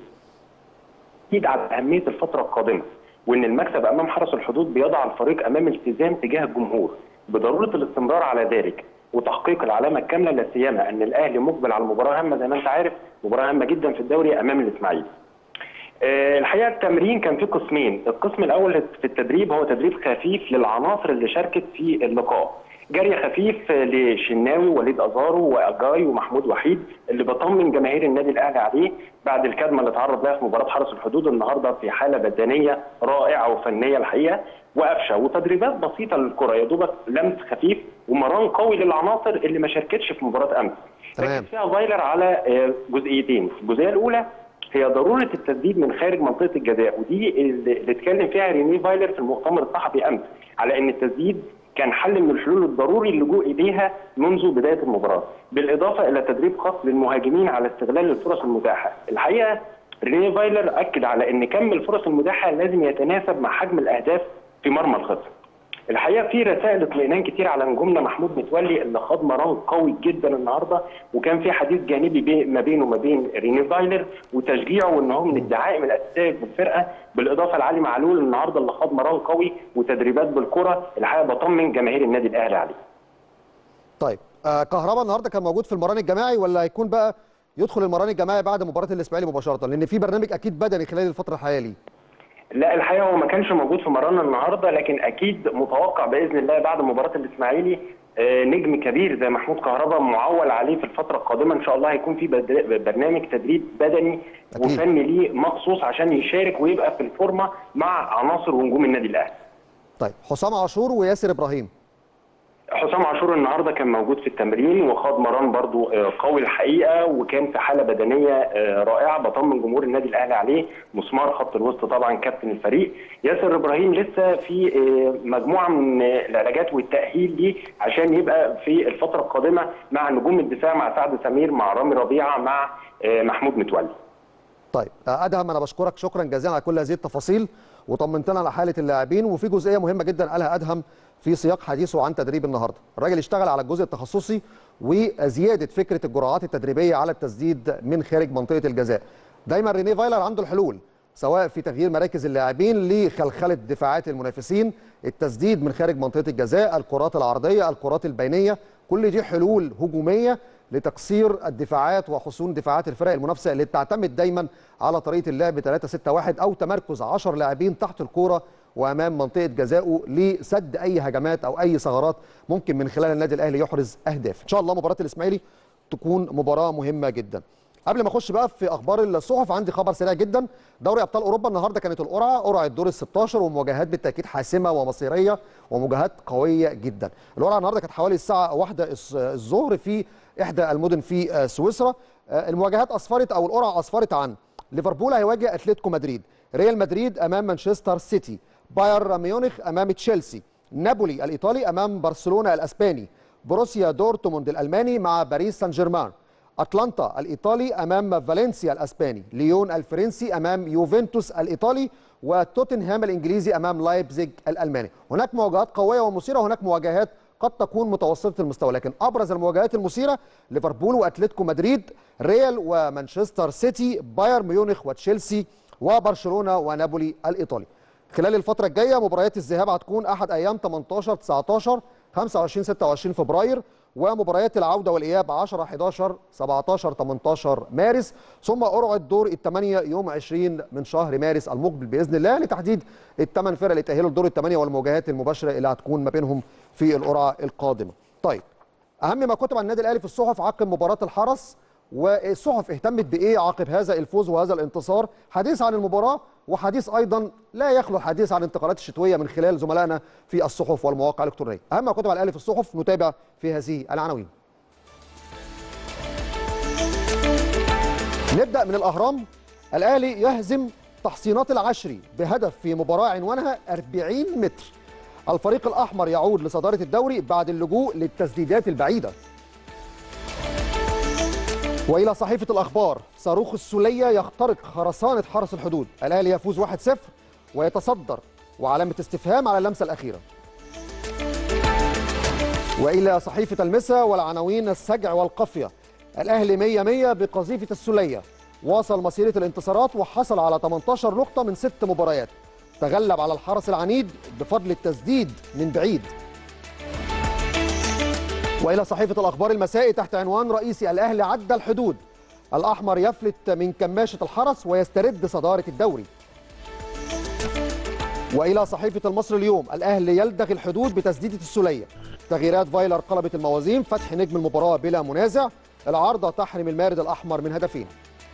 اكيد على اهميه الفتره القادمه وان المكسب امام حرس الحدود بيضع الفريق امام التزام تجاه الجمهور بضروره الاستمرار على ذلك وتحقيق العلامه الكامله لا سيما ان الاهلي مقبل على المباراه هامه زي ما انت عارف مباراه هامه جدا في الدوري امام الاسماعيلي. أه الحقيقه التمرين كان فيه قسمين، القسم الاول في التدريب هو تدريب خفيف للعناصر اللي شاركت في اللقاء. جري خفيف لشناوي وليد ازارو واجاي ومحمود وحيد اللي بطمن جماهير النادي الاهلي عليه بعد الكدمه اللي تعرض لها في مباراه حرس الحدود النهارده في حاله بدنيه رائعه وفنيه الحقيقه وقفشه وتدريبات بسيطه للكره يا دوبك لمس خفيف ومران قوي للعناصر اللي ما شاركتش في مباراه امس. تمام فيها فايلر على جزئيتين، الجزئيه الاولى هي ضروره التسديد من خارج منطقه الجزاء ودي اللي اتكلم فيها ريني فايلر في المؤتمر الصحفي امس على ان التسديد كان حل من الحلول الضروري اللجوء اليها منذ بدايه المباراه، بالاضافه الى تدريب خاص للمهاجمين على استغلال الفرص المتاحه، الحقيقه ريني فايلر اكد على ان كم الفرص المتاحه لازم يتناسب مع حجم الاهداف في مرمى الخصم. الحقيقه في رسائل اطمئنان كتير على نجومنا محمود متولي اللي خاض مران قوي جدا النهارده وكان في حديث جانبي بي ما بينه وما بين ريني فايلر وتشجيعه وان هو من الدعائم الاساسيه في الفرقه بالاضافه لعلي معلول النهارده اللي خاض مران قوي وتدريبات بالكره الحقيقه بطمن جماهير النادي الاهلي عليه. طيب آه كهربا النهارده كان موجود في المران الجماعي ولا هيكون بقى يدخل المران الجماعي بعد مباراه الاسماعيلي مباشره لان في برنامج اكيد بدني خلال الفتره الحاليه ليه لا الحقيقه هو ما كانش موجود في مرانا النهارده لكن اكيد متوقع باذن الله بعد مباراه الاسماعيلي نجم كبير زي محمود كهربا معول عليه في الفتره القادمه ان شاء الله هيكون في برنامج تدريب بدني أكيد. وفني ليه مخصوص عشان يشارك ويبقى في الفورمه مع عناصر ونجوم النادي الاهلي. طيب حسام عاشور وياسر ابراهيم. حسام عاشور النهارده كان موجود في التمرين وخاض مران برضو قوي الحقيقه وكان في حاله بدنيه رائعه بطمن جمهور النادي الاهلي عليه مسمار خط الوسط طبعا كابتن الفريق ياسر ابراهيم لسه في مجموعه من العلاجات والتاهيل ليه عشان يبقى في الفتره القادمه مع نجوم الدفاع مع سعد سمير مع رامي ربيعه مع محمود متولي طيب ادهم انا بشكرك شكرا جزيلا على كل هذه التفاصيل وطمنتنا على حاله اللاعبين وفي جزئيه مهمه جدا قالها ادهم في سياق حديثه عن تدريب النهارده الراجل اشتغل على الجزء التخصصي وزياده فكره الجرعات التدريبيه على التسديد من خارج منطقه الجزاء دايما ريني فايلر عنده الحلول سواء في تغيير مراكز اللاعبين لخلخله دفاعات المنافسين التسديد من خارج منطقه الجزاء الكرات العرضيه الكرات البينيه كل دي حلول هجوميه لتقصير الدفاعات وحصون دفاعات الفرق المنافسه اللي بتعتمد دايما على طريقه اللعب 3 6 1 او تمركز 10 لاعبين تحت الكوره وامام منطقه جزائه لسد اي هجمات او اي ثغرات ممكن من خلال النادي الاهلي يحرز اهداف ان شاء الله مباراه الاسماعيلي تكون مباراه مهمه جدا قبل ما اخش بقى في اخبار الصحف عندي خبر سريع جدا دوري ابطال اوروبا النهارده كانت القرعه قرعه دور ال 16 ومواجهات بالتاكيد حاسمه ومصيريه ومواجهات قويه جدا القرعه النهارده كانت حوالي الساعه 1 الظهر في احدى المدن في سويسرا المواجهات اسفرت او القرعه اسفرت عن ليفربول هيواجه اتلتيكو مدريد ريال مدريد امام مانشستر سيتي بايرن ميونخ امام تشيلسي نابولي الايطالي امام برشلونه الاسباني بروسيا دورتموند الالماني مع باريس سان جيرمان اتلانتا الايطالي امام فالنسيا الاسباني ليون الفرنسي امام يوفنتوس الايطالي وتوتنهام الانجليزي امام لايبزيج الالماني هناك مواجهات قويه ومثيره وهناك مواجهات قد تكون متوسطه المستوى لكن ابرز المواجهات المثيره ليفربول واتلتيكو مدريد ريال ومانشستر سيتي بايرن ميونخ وتشيلسي وبرشلونه ونابولي الايطالي خلال الفترة الجاية مباريات الذهاب هتكون أحد أيام 18 19 25 26 فبراير ومباريات العودة والإياب 10 11 17 18 مارس ثم قرعة دور الثمانية يوم 20 من شهر مارس المقبل بإذن الله لتحديد الثمان فرق اللي تأهلوا لدور الثمانية والمواجهات المباشرة اللي هتكون ما بينهم في القرعة القادمة. طيب أهم ما كتب عن النادي الأهلي في الصحف عقب مباراة الحرس والصحف اهتمت بايه عقب هذا الفوز وهذا الانتصار حديث عن المباراه وحديث ايضا لا يخلو الحديث عن الانتقالات الشتويه من خلال زملائنا في الصحف والمواقع الالكترونيه اهم ما كتب على الاهلي في الصحف نتابع في هذه العناوين نبدا من الاهرام الاهلي يهزم تحصينات العشري بهدف في مباراه عنوانها 40 متر الفريق الاحمر يعود لصداره الدوري بعد اللجوء للتسديدات البعيده والى صحيفه الاخبار صاروخ السوليه يخترق خرسانه حرس الحدود الاهلي يفوز 1-0 ويتصدر وعلامه استفهام على اللمسه الاخيره والى صحيفه المسا والعناوين السجع والقافيه الاهلي 100 100 بقذيفه السوليه واصل مسيره الانتصارات وحصل على 18 نقطه من ست مباريات تغلب على الحرس العنيد بفضل التسديد من بعيد والى صحيفه الاخبار المسائي تحت عنوان رئيسي الاهلي عدى الحدود الاحمر يفلت من كماشه الحرس ويسترد صداره الدوري والى صحيفه المصري اليوم الاهلي يلدغ الحدود بتسديده السوليه تغييرات فايلر قلبت الموازين فتح نجم المباراه بلا منازع العارضه تحرم المارد الاحمر من هدفين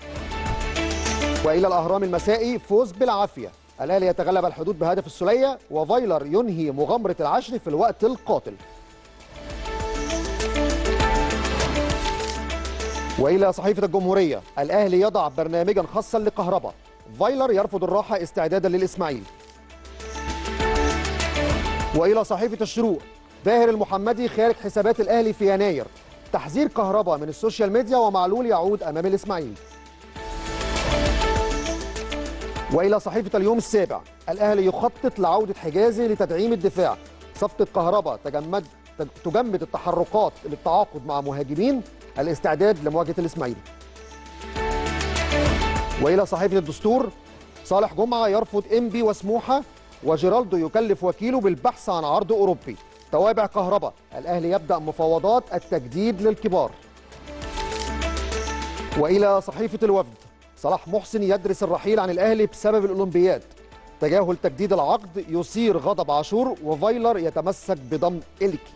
والى الاهرام المسائي فوز بالعافيه الاهلي يتغلب الحدود بهدف السوليه وفايلر ينهي مغامره العشر في الوقت القاتل والى صحيفه الجمهوريه الاهلي يضع برنامجا خاصا لكهرباء فايلر يرفض الراحه استعدادا للاسماعيلي والى صحيفه الشروق باهر المحمدي خارج حسابات الاهلي في يناير تحذير كهرباء من السوشيال ميديا ومعلول يعود امام الاسماعيلي والى صحيفه اليوم السابع الاهلي يخطط لعوده حجازي لتدعيم الدفاع صفقه كهرباء تجمد تجمد التحركات للتعاقد مع مهاجمين الاستعداد لمواجهه الاسماعيلي والى صحيفه الدستور صالح جمعه يرفض انبي وسموحه وجيرالدو يكلف وكيله بالبحث عن عرض اوروبي توابع كهرباء الاهلي يبدا مفاوضات التجديد للكبار والى صحيفه الوفد صلاح محسن يدرس الرحيل عن الاهلي بسبب الاولمبياد تجاهل تجديد العقد يثير غضب عاشور وفايلر يتمسك بضم إليكي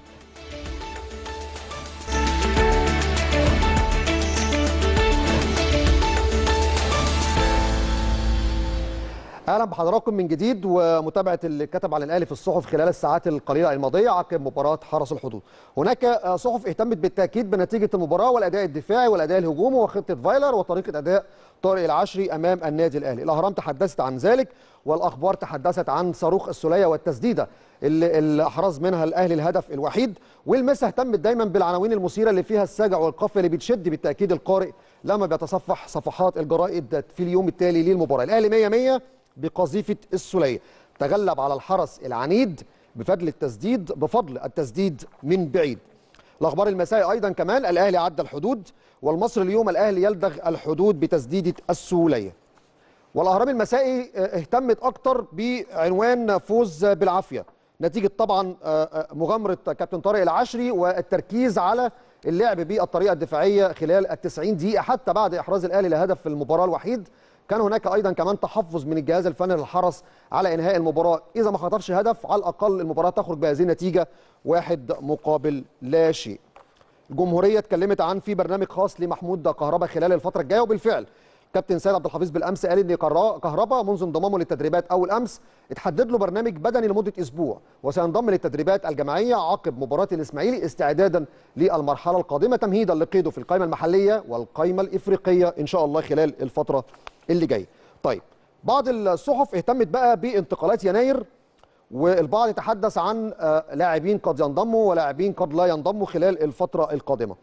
اهلا بحضراتكم من جديد ومتابعه اللي كتب عن الاهلي في الصحف خلال الساعات القليله الماضيه عقب مباراه حرس الحدود. هناك صحف اهتمت بالتاكيد بنتيجه المباراه والاداء الدفاعي والاداء الهجومي وخطه فايلر وطريقه اداء طارق العشري امام النادي الاهلي. الاهرام تحدثت عن ذلك والاخبار تحدثت عن صاروخ السوليه والتسديده اللي, اللي احرز منها الاهلي الهدف الوحيد والمسا اهتمت دايما بالعناوين المثيره اللي فيها السجع والقافيه اللي بتشد بالتاكيد القارئ لما بيتصفح صفحات الجرائد في اليوم التالي للمباراه. الاهلي 100 100 بقذيفه السوليه تغلب على الحرس العنيد بفضل التسديد بفضل التسديد من بعيد الاخبار المسائي ايضا كمان الاهلي عدى الحدود والمصري اليوم الاهلي يلدغ الحدود بتسديده السوليه والاهرام المسائي اهتمت اكتر بعنوان فوز بالعافيه نتيجه طبعا مغامره كابتن طارق العشري والتركيز على اللعب بالطريقه الدفاعيه خلال ال 90 دقيقه حتى بعد احراز الاهلي لهدف في المباراه الوحيد كان هناك ايضا كمان تحفظ من الجهاز الفني للحرس على انهاء المباراه اذا ما خطرش هدف على الاقل المباراه تخرج بهذه النتيجه واحد مقابل لا شيء الجمهوريه اتكلمت عن في برنامج خاص لمحمود كهربا خلال الفتره الجايه وبالفعل كابتن سيد عبد الحفيظ بالامس قال ان كهربا منذ انضمامه للتدريبات اول امس اتحدد له برنامج بدني لمده اسبوع وسينضم للتدريبات الجماعيه عقب مباراه الاسماعيلي استعدادا للمرحله القادمه تمهيدا لقيده في القائمه المحليه والقائمه الافريقيه ان شاء الله خلال الفتره اللي جاي طيب بعض الصحف اهتمت بقى بانتقالات يناير والبعض يتحدث عن لاعبين قد ينضموا ولاعبين قد لا ينضموا خلال الفتره القادمه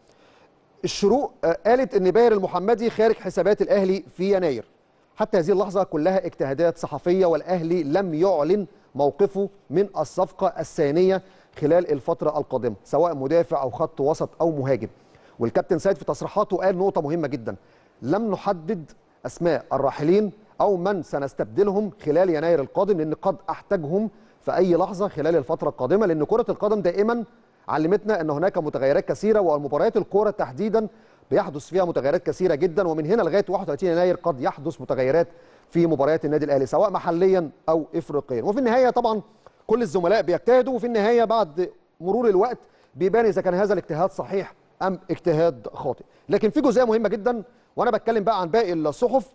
الشروق قالت ان باهر المحمدي خارج حسابات الاهلي في يناير حتى هذه اللحظه كلها اجتهادات صحفيه والاهلي لم يعلن موقفه من الصفقه الثانيه خلال الفتره القادمه سواء مدافع او خط وسط او مهاجم والكابتن سيد في تصريحاته قال نقطه مهمه جدا لم نحدد اسماء الراحلين او من سنستبدلهم خلال يناير القادم لان قد احتاجهم في اي لحظه خلال الفتره القادمه لان كره القدم دائما علمتنا ان هناك متغيرات كثيره والمباريات الكوره تحديدا بيحدث فيها متغيرات كثيره جدا ومن هنا لغايه 31 يناير قد يحدث متغيرات في مباريات النادي الاهلي سواء محليا او افريقيا وفي النهايه طبعا كل الزملاء بيجتهدوا وفي النهايه بعد مرور الوقت بيبان اذا كان هذا الاجتهاد صحيح ام اجتهاد خاطئ لكن في جزئيه مهمه جدا وانا بتكلم بقى عن باقي الصحف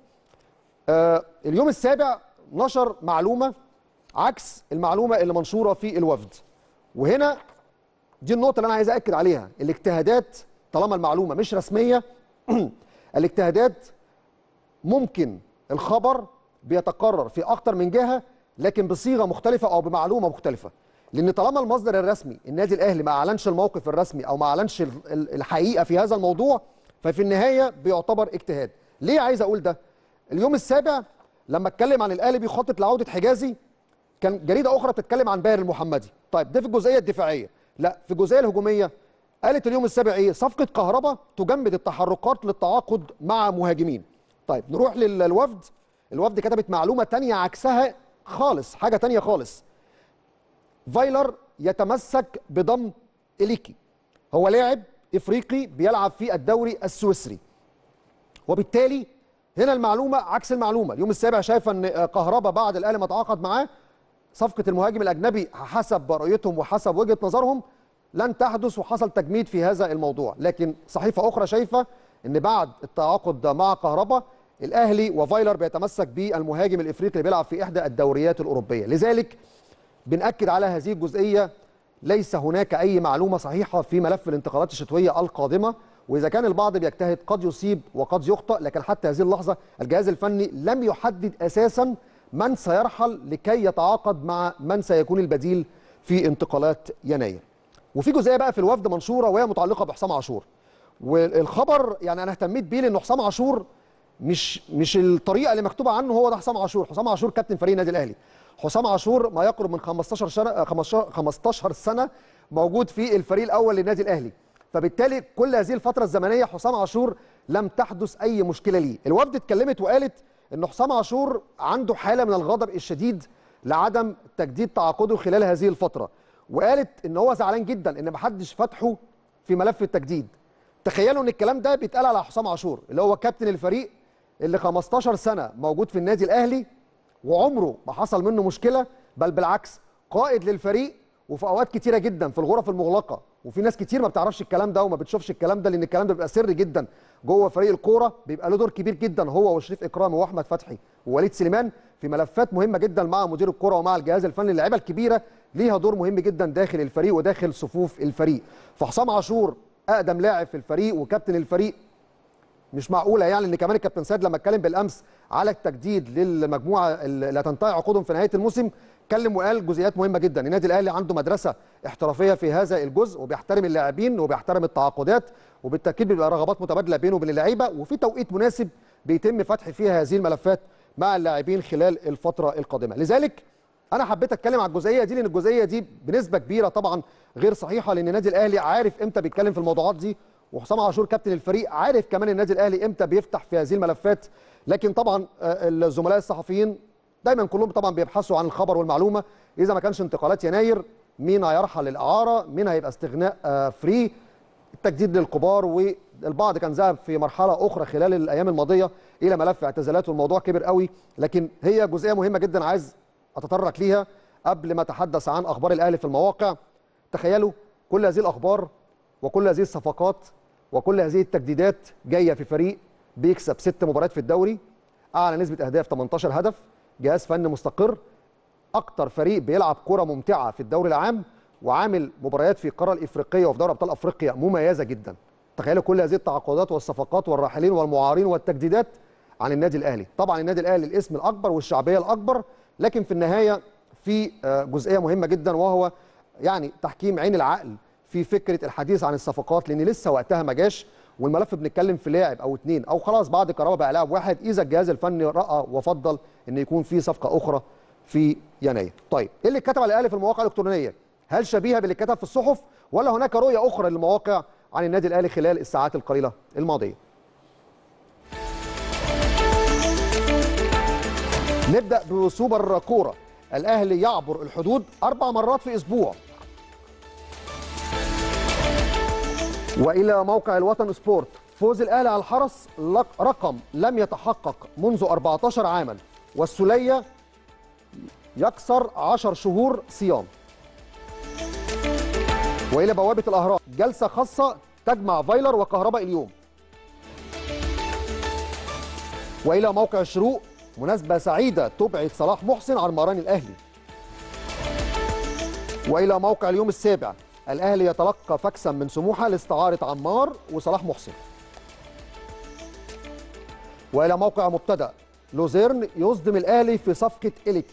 آه اليوم السابع نشر معلومه عكس المعلومه اللي منشوره في الوفد وهنا دي النقطه اللي انا عايز اكد عليها الاجتهادات طالما المعلومه مش رسميه الاجتهادات ممكن الخبر بيتكرر في اكتر من جهه لكن بصيغه مختلفه او بمعلومه مختلفه لان طالما المصدر الرسمي النادي الاهلي ما اعلنش الموقف الرسمي او ما اعلنش الحقيقه في هذا الموضوع ففي النهايه بيعتبر اجتهاد ليه عايز اقول ده اليوم السابع لما اتكلم عن الاهلي بيخطط لعوده حجازي كان جريده اخرى بتتكلم عن باهر المحمدي طيب ده في الجزئيه الدفاعيه لا في الجزئيه الهجوميه قالت اليوم السابع ايه صفقه كهربا تجمد التحركات للتعاقد مع مهاجمين طيب نروح للوفد الوفد كتبت معلومه تانية عكسها خالص حاجه تانية خالص فايلر يتمسك بضم إليكي هو لاعب افريقي بيلعب في الدوري السويسري وبالتالي هنا المعلومه عكس المعلومه اليوم السابع شايفه ان كهربا بعد الاهلي ما تعاقد معاه صفقه المهاجم الاجنبي حسب رؤيتهم وحسب وجهه نظرهم لن تحدث وحصل تجميد في هذا الموضوع لكن صحيفه اخرى شايفه ان بعد التعاقد مع كهربا الاهلي وفايلر بيتمسك بالمهاجم الافريقي اللي بيلعب في احدى الدوريات الاوروبيه لذلك بنأكد على هذه الجزئيه ليس هناك اي معلومه صحيحه في ملف الانتقالات الشتويه القادمه واذا كان البعض بيجتهد قد يصيب وقد يخطئ لكن حتى هذه اللحظه الجهاز الفني لم يحدد اساسا من سيرحل لكي يتعاقد مع من سيكون البديل في انتقالات يناير وفي جزئيه بقى في الوفد منشوره وهي متعلقه بحسام عاشور والخبر يعني انا اهتميت بيه لان حسام عاشور مش مش الطريقه اللي مكتوبه عنه هو ده حسام عاشور حسام عاشور كابتن فريق النادي الاهلي حسام عاشور ما يقرب من 15 سنه 15 سنه موجود في الفريق الاول للنادي الاهلي فبالتالي كل هذه الفتره الزمنيه حسام عاشور لم تحدث اي مشكله ليه الوفد اتكلمت وقالت ان حسام عاشور عنده حاله من الغضب الشديد لعدم تجديد تعاقده خلال هذه الفتره وقالت ان هو زعلان جدا ان محدش فتحه في ملف التجديد تخيلوا ان الكلام ده بيتقال على حسام عاشور اللي هو كابتن الفريق اللي 15 سنه موجود في النادي الاهلي وعمره ما حصل منه مشكله بل بالعكس قائد للفريق وفي اوقات كتيره جدا في الغرف المغلقه وفي ناس كتير ما بتعرفش الكلام ده وما بتشوفش الكلام ده لان الكلام ده بيبقى سري جدا جوه فريق الكوره بيبقى له دور كبير جدا هو وشريف اكرامي واحمد فتحي ووليد سليمان في ملفات مهمه جدا مع مدير الكوره ومع الجهاز الفني اللعيبه الكبيره ليها دور مهم جدا داخل الفريق وداخل صفوف الفريق فحسام عاشور اقدم لاعب في الفريق وكابتن الفريق مش معقوله يعني ان كمان الكابتن سيد لما اتكلم بالامس على التجديد للمجموعه اللي هتنتهي عقودهم في نهايه الموسم اتكلم وقال جزئيات مهمه جدا النادي الاهلي عنده مدرسه احترافيه في هذا الجزء وبيحترم اللاعبين وبيحترم التعاقدات وبالتاكيد بيبقى رغبات متبادله بينه وبين اللعيبه وفي توقيت مناسب بيتم فتح فيها هذه الملفات مع اللاعبين خلال الفتره القادمه لذلك انا حبيت اتكلم على الجزئيه دي لان الجزئيه دي بنسبه كبيره طبعا غير صحيحه لان النادي الاهلي عارف امتى بيتكلم في الموضوعات دي وحسام عاشور كابتن الفريق عارف كمان النادي الاهلي امتى بيفتح في هذه الملفات لكن طبعا الزملاء الصحفيين دايما كلهم طبعا بيبحثوا عن الخبر والمعلومه اذا ما كانش انتقالات يناير مين هيرحل للاعاره مين هيبقى استغناء فري التجديد للكبار والبعض كان ذهب في مرحله اخرى خلال الايام الماضيه الى ملف اعتزالات والموضوع كبر قوي لكن هي جزئيه مهمه جدا عايز اتطرق ليها قبل ما اتحدث عن اخبار الاهلي في المواقع تخيلوا كل هذه الاخبار وكل هذه الصفقات وكل هذه التجديدات جايه في فريق بيكسب ست مباريات في الدوري اعلى نسبه اهداف 18 هدف جهاز فني مستقر اكتر فريق بيلعب كره ممتعه في الدوري العام وعامل مباريات في القاره الافريقيه وفي دوري ابطال افريقيا مميزه جدا تخيلوا كل هذه التعاقدات والصفقات والراحلين والمعارين والتجديدات عن النادي الاهلي طبعا النادي الاهلي الاسم الاكبر والشعبيه الاكبر لكن في النهايه في جزئيه مهمه جدا وهو يعني تحكيم عين العقل في فكره الحديث عن الصفقات لان لسه وقتها ما جاش والملف بنتكلم في لاعب او اثنين او خلاص بعد قرار بقى لاعب واحد اذا الجهاز الفني راى وفضل ان يكون في صفقه اخرى في يناير. طيب ايه اللي اتكتب على الاهلي في المواقع الالكترونيه؟ هل شبيهه باللي اتكتب في الصحف ولا هناك رؤيه اخرى للمواقع عن النادي الاهلي خلال الساعات القليله الماضيه؟ نبدا بسوبر كوره الاهلي يعبر الحدود اربع مرات في اسبوع والى موقع الوطن سبورت فوز الاهلي على الحرس رقم لم يتحقق منذ 14 عاما والسليه يكسر 10 شهور صيام والى بوابه الاهرام جلسه خاصه تجمع فايلر وكهرباء اليوم والى موقع الشروق مناسبه سعيده تبعد صلاح محسن عن مران الاهلي والى موقع اليوم السابع الاهلي يتلقى فاكسا من سموحه لاستعاره عمار وصلاح محسن والى موقع مبتدا لوزيرن يصدم الاهلي في صفقه اليك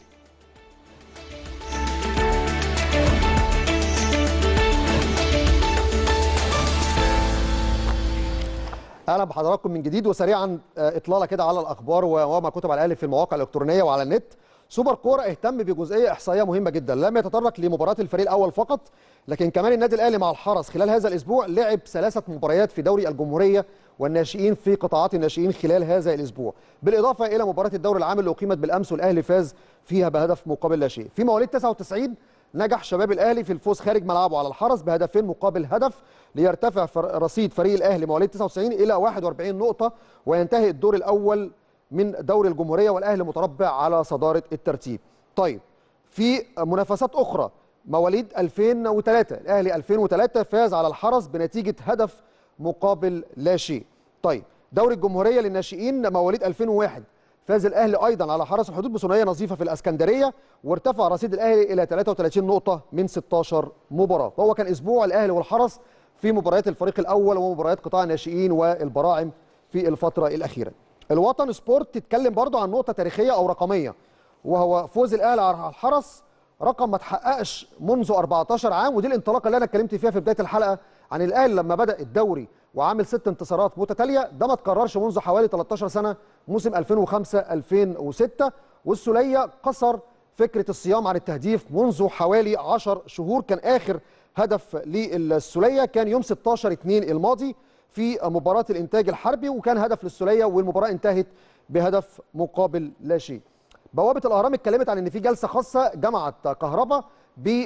اهلا بحضراتكم من جديد وسريعا اطلاله كده على الاخبار وما كتب على الاهلي في المواقع الالكترونيه وعلى النت سوبر كوره اهتم بجزئيه احصائيه مهمه جدا لم يتطرق لمباراه الفريق الاول فقط لكن كمان النادي الاهلي مع الحرس خلال هذا الاسبوع لعب ثلاثه مباريات في دوري الجمهوريه والناشئين في قطاعات الناشئين خلال هذا الاسبوع بالاضافه الى مباراه الدوري العام اللي اقيمت بالامس والاهلي فاز فيها بهدف مقابل لا شيء في مواليد 99 نجح شباب الاهلي في الفوز خارج ملعبه على الحرس بهدفين مقابل هدف ليرتفع رصيد فريق الاهلي مواليد 99 الى 41 نقطه وينتهي الدور الاول من دوري الجمهوريه والاهلي متربع على صداره الترتيب. طيب في منافسات اخرى مواليد 2003 الاهلي 2003 فاز على الحرس بنتيجه هدف مقابل لا شيء. طيب دوري الجمهوريه للناشئين مواليد 2001 فاز الاهلي ايضا على حرس الحدود بثنائيه نظيفه في الاسكندريه وارتفع رصيد الاهلي الى 33 نقطه من 16 مباراه فهو كان اسبوع الاهلي والحرس في مباريات الفريق الاول ومباريات قطاع الناشئين والبراعم في الفتره الاخيره الوطن سبورت تتكلم برضو عن نقطه تاريخيه او رقميه وهو فوز الاهلي على الحرس رقم ما اتحققش منذ 14 عام ودي الانطلاقه اللي انا اتكلمت فيها في بدايه الحلقه عن الاهلي لما بدا الدوري وعامل ست انتصارات متتاليه ده ما اتكررش منذ حوالي 13 سنه موسم 2005 2006 والسوليه كسر فكره الصيام عن التهديف منذ حوالي 10 شهور كان اخر هدف للسوليه كان يوم 16 2 الماضي في مباراه الانتاج الحربي وكان هدف للسوليه والمباراه انتهت بهدف مقابل لا شيء. بوابه الاهرام اتكلمت عن ان في جلسه خاصه جمعت كهربا ب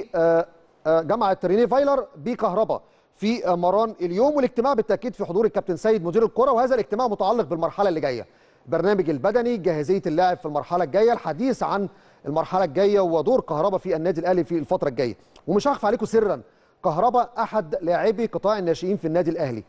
جمعت ريني فايلر بكهربا في مران اليوم والاجتماع بالتاكيد في حضور الكابتن سيد مدير الكره وهذا الاجتماع متعلق بالمرحله اللي جايه. برنامج البدني جاهزيه اللاعب في المرحله الجايه الحديث عن المرحله الجايه ودور كهربا في النادي الاهلي في الفتره الجايه. ومش هخفى عليكم سرا كهربا احد لاعبي قطاع الناشئين في النادي الاهلي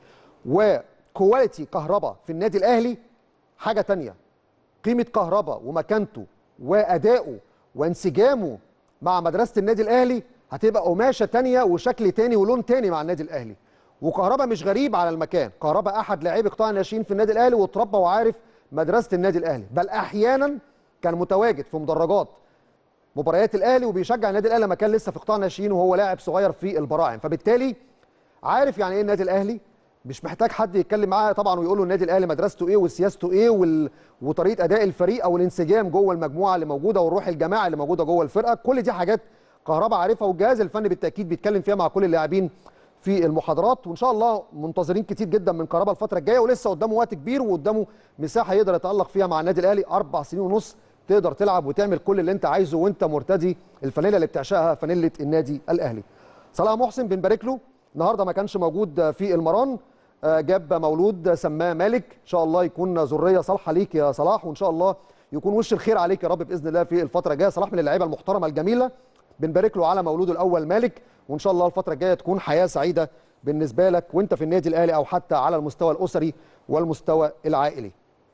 وكواليتي كهربا في النادي الاهلي حاجه تانية قيمه كهربا ومكانته وادائه وانسجامه مع مدرسه النادي الاهلي هتبقى قماشه تانية وشكل تاني ولون تاني مع النادي الاهلي وكهربا مش غريب على المكان كهربا احد لاعبي قطاع الناشئين في النادي الاهلي واتربى وعارف مدرسه النادي الاهلي بل احيانا كان متواجد في مدرجات مباريات الاهلي وبيشجع النادي الاهلي لما كان لسه في قطاع الناشئين وهو لاعب صغير في البراعم فبالتالي عارف يعني ايه النادي الاهلي مش محتاج حد يتكلم معاه طبعا ويقول له النادي الاهلي مدرسته ايه وسياسته ايه وال... وطريقه اداء الفريق او الانسجام جوه المجموعه اللي موجوده والروح الجماعي اللي موجوده جوه الفرقه كل دي حاجات كهربا عارفها والجهاز الفني بالتاكيد بيتكلم فيها مع كل اللاعبين في المحاضرات وان شاء الله منتظرين كتير جدا من كهربا الفتره الجايه ولسه قدامه وقت كبير وقدامه مساحه يقدر يتالق فيها مع النادي الاهلي اربع سنين ونص تقدر تلعب وتعمل كل اللي انت عايزه وانت مرتدي الفانيلا اللي بتعشقها فانيله النادي الاهلي. صلاح محسن بنبارك له النهارده ما كانش موجود في المران جاب مولود سماه مالك ان شاء الله يكون ذريه صالحه ليك يا صلاح وان شاء الله يكون وش الخير عليك يا رب باذن الله في الفتره الجايه صلاح من اللعيبه المحترمه الجميله بنبارك له على مولوده الاول مالك وان شاء الله الفتره الجايه تكون حياه سعيده بالنسبه لك وانت في النادي الاهلي او حتى على المستوى الاسري والمستوى العائلي.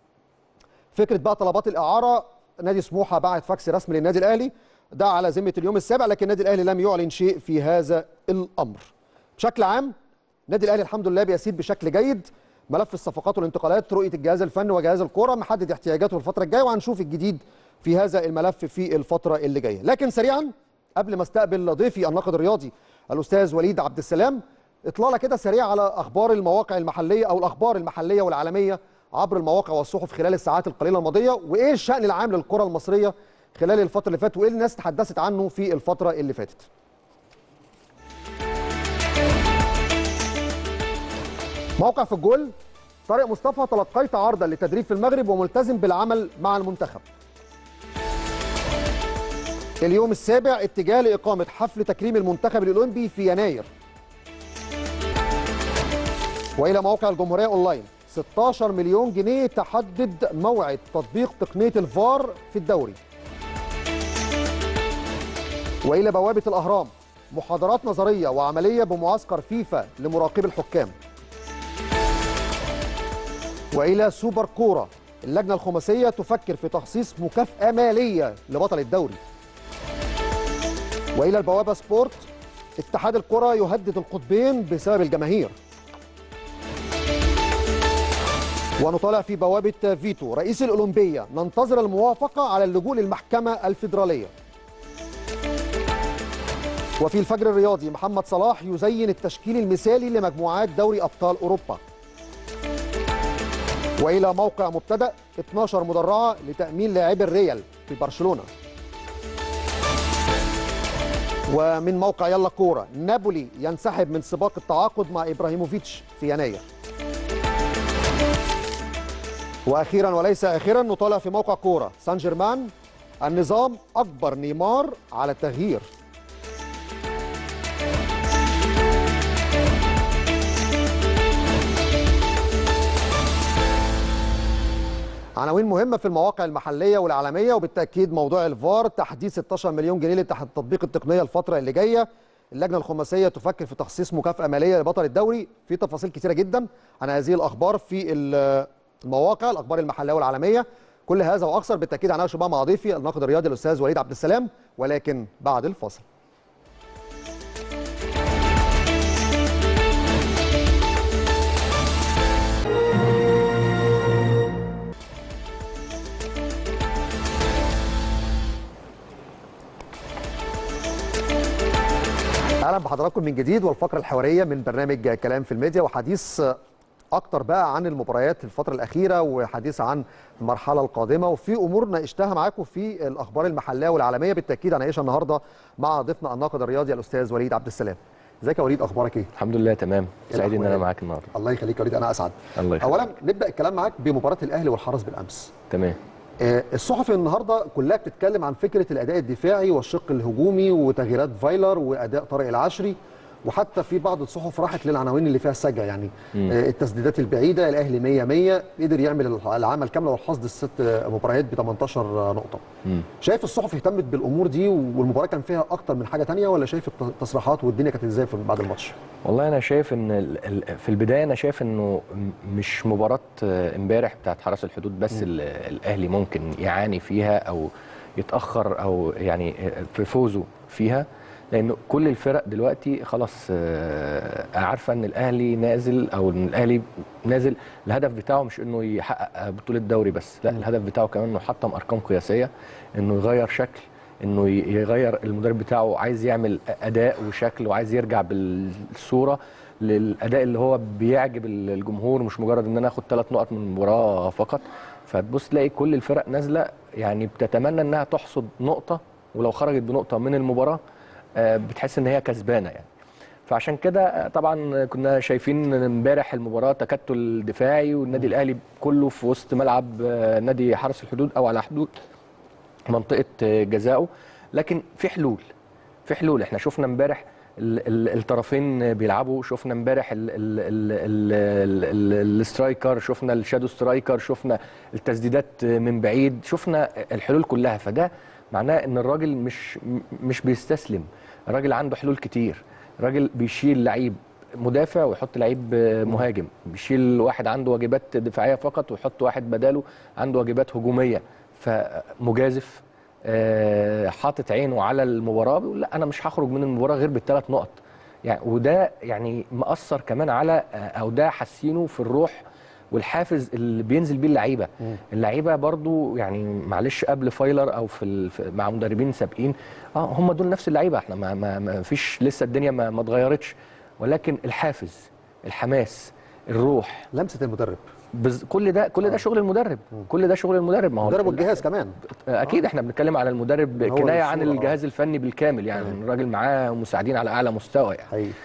فكره بقى طلبات الاعاره نادي سموحه بعت فاكس رسمي للنادي الاهلي ده على ذمه اليوم السابع لكن النادي الاهلي لم يعلن شيء في هذا الامر. بشكل عام النادي الاهلي الحمد لله بيسير بشكل جيد ملف الصفقات والانتقالات رؤيه الجهاز الفني وجهاز الكره محدد احتياجاته الفتره الجايه وهنشوف الجديد في هذا الملف في الفتره اللي جايه لكن سريعا قبل ما استقبل ضيفي الناقد الرياضي الاستاذ وليد عبد السلام اطلاله كده سريعه على اخبار المواقع المحليه او الاخبار المحليه والعالميه عبر المواقع والصحف خلال الساعات القليله الماضيه وايه الشان العام للكره المصريه خلال الفتره اللي فاتت وايه الناس تحدثت عنه في الفتره اللي فاتت موقع في الجول طارق مصطفى تلقيت عرضا للتدريب في المغرب وملتزم بالعمل مع المنتخب اليوم السابع اتجاه لإقامة حفل تكريم المنتخب الأولمبي في يناير وإلى موقع الجمهورية أونلاين 16 مليون جنيه تحدد موعد تطبيق تقنية الفار في الدوري وإلى بوابة الأهرام محاضرات نظرية وعملية بمعسكر فيفا لمراقبي الحكام والى سوبر كوره اللجنه الخماسيه تفكر في تخصيص مكافاه ماليه لبطل الدوري والى البوابه سبورت اتحاد الكره يهدد القطبين بسبب الجماهير ونطالع في بوابه فيتو رئيس الاولمبيه ننتظر الموافقه على اللجوء للمحكمه الفيدراليه وفي الفجر الرياضي محمد صلاح يزين التشكيل المثالي لمجموعات دوري ابطال اوروبا والى موقع مبتدا 12 مدرعه لتامين لاعبي الريال في برشلونه ومن موقع يلا كوره نابولي ينسحب من سباق التعاقد مع ابراهيموفيتش في يناير واخيرا وليس اخيرا نطالع في موقع كوره سان جيرمان النظام اجبر نيمار على التغيير عناوين مهمه في المواقع المحليه والعالميه وبالتاكيد موضوع الفار تحديد 16 مليون جنيه لتطبيق التقنيه الفتره اللي جايه اللجنه الخماسيه تفكر في تخصيص مكافاه ماليه لبطل الدوري في تفاصيل كثيره جدا عن هذه الاخبار في المواقع الاخبار المحليه والعالميه كل هذا واكثر بالتاكيد هنناقشه بقى مع ضيفي الناقد الرياضي الاستاذ وليد عبد السلام ولكن بعد الفاصل بحضراتكم من جديد والفقره الحواريه من برنامج كلام في الميديا وحديث اكتر بقى عن المباريات في الفتره الاخيره وحديث عن المرحله القادمه وفي امور ناقشتها معاكم في الاخبار المحليه والعالميه بالتاكيد هنعيشها النهارده مع ضيفنا الناقد الرياضي الاستاذ وليد عبد السلام ازيك يا وليد اخبارك ايه الحمد لله تمام إيه سعيد ان انا الأخبار؟ معاك النهارده الله يخليك يا وليد انا اسعد الله يخليك اولا نبدا الكلام معاك بمباراه الاهلي والحرس بالامس تمام آه، الصحف النهارده كلها بتتكلم عن فكره الاداء الدفاعي والشق الهجومي وتغييرات فايلر واداء طارق العشري وحتى في بعض الصحف راحت للعناوين اللي فيها السجع يعني آه، التسديدات البعيده الاهلي 100 100 قدر يعمل العمل كامله والحصد الست آه، مباريات ب 18 نقطه مم. شايف الصحف اهتمت بالامور دي والمباراه كان فيها اكتر من حاجه تانية ولا شايف الت- التصريحات والدنيا كانت ازاي في- بعد الماتش والله انا شايف ان ال- ال- في البدايه انا شايف انه م- مش مباراه آه، امبارح بتاعت حرس الحدود بس ال- الاهلي ممكن يعاني فيها او يتاخر او يعني آه، في فوزه فيها لان كل الفرق دلوقتي خلاص آه، عارفه ان الاهلي نازل او ان الاهلي نازل الهدف بتاعه مش انه يحقق بطوله دوري بس لا الهدف بتاعه كمان انه يحطم ارقام قياسيه انه يغير شكل انه ي- يغير المدرب بتاعه عايز يعمل اداء وشكل وعايز يرجع بالصوره للاداء اللي هو بيعجب الجمهور مش مجرد ان انا اخد ثلاث نقط من المباراه فقط فتبص تلاقي كل الفرق نازله يعني بتتمنى انها تحصد نقطه ولو خرجت بنقطه من المباراه آه، بتحس ان هي كسبانه يعني فعشان كده آه، طبعا كنا شايفين امبارح المباراه تكتل دفاعي والنادي الاهلي كله في وسط ملعب آه، نادي حرس الحدود او على حدود منطقه جزائه لكن في حلول في حلول احنا شفنا امبارح ال- ال- الطرفين بيلعبوا شفنا امبارح ال- ال- ال- ال- ال- السترايكر شفنا الشادو سترايكر شفنا التسديدات من بعيد شفنا الحلول كلها فده معناه ان الراجل مش مش بيستسلم الراجل عنده حلول كتير الراجل بيشيل لعيب مدافع ويحط لعيب مهاجم بيشيل واحد عنده واجبات دفاعيه فقط ويحط واحد بداله عنده واجبات هجوميه فمجازف آه، حاطط عينه على المباراه بيقول لا انا مش هخرج من المباراه غير بالثلاث نقط يعني وده يعني مأثر كمان على آه، او ده حسينه في الروح والحافز اللي بينزل بيه اللعيبه اللعيبه برضو يعني معلش قبل فايلر او في, ال... في مع مدربين سابقين اه هم دول نفس اللعيبه احنا ما, ما, ما فيش لسه الدنيا ما, ما اتغيرتش ولكن الحافز الحماس الروح لمسه المدرب بز... كل ده كل ده شغل المدرب كل ده شغل المدرب ما هو المدرب والجهاز كمان اكيد احنا بنتكلم على المدرب هو كنايه عن الصورة، آه. الجهاز الفني بالكامل يعني تمام. الراجل معاه مساعدين على اعلى مستوى يعني حقيقي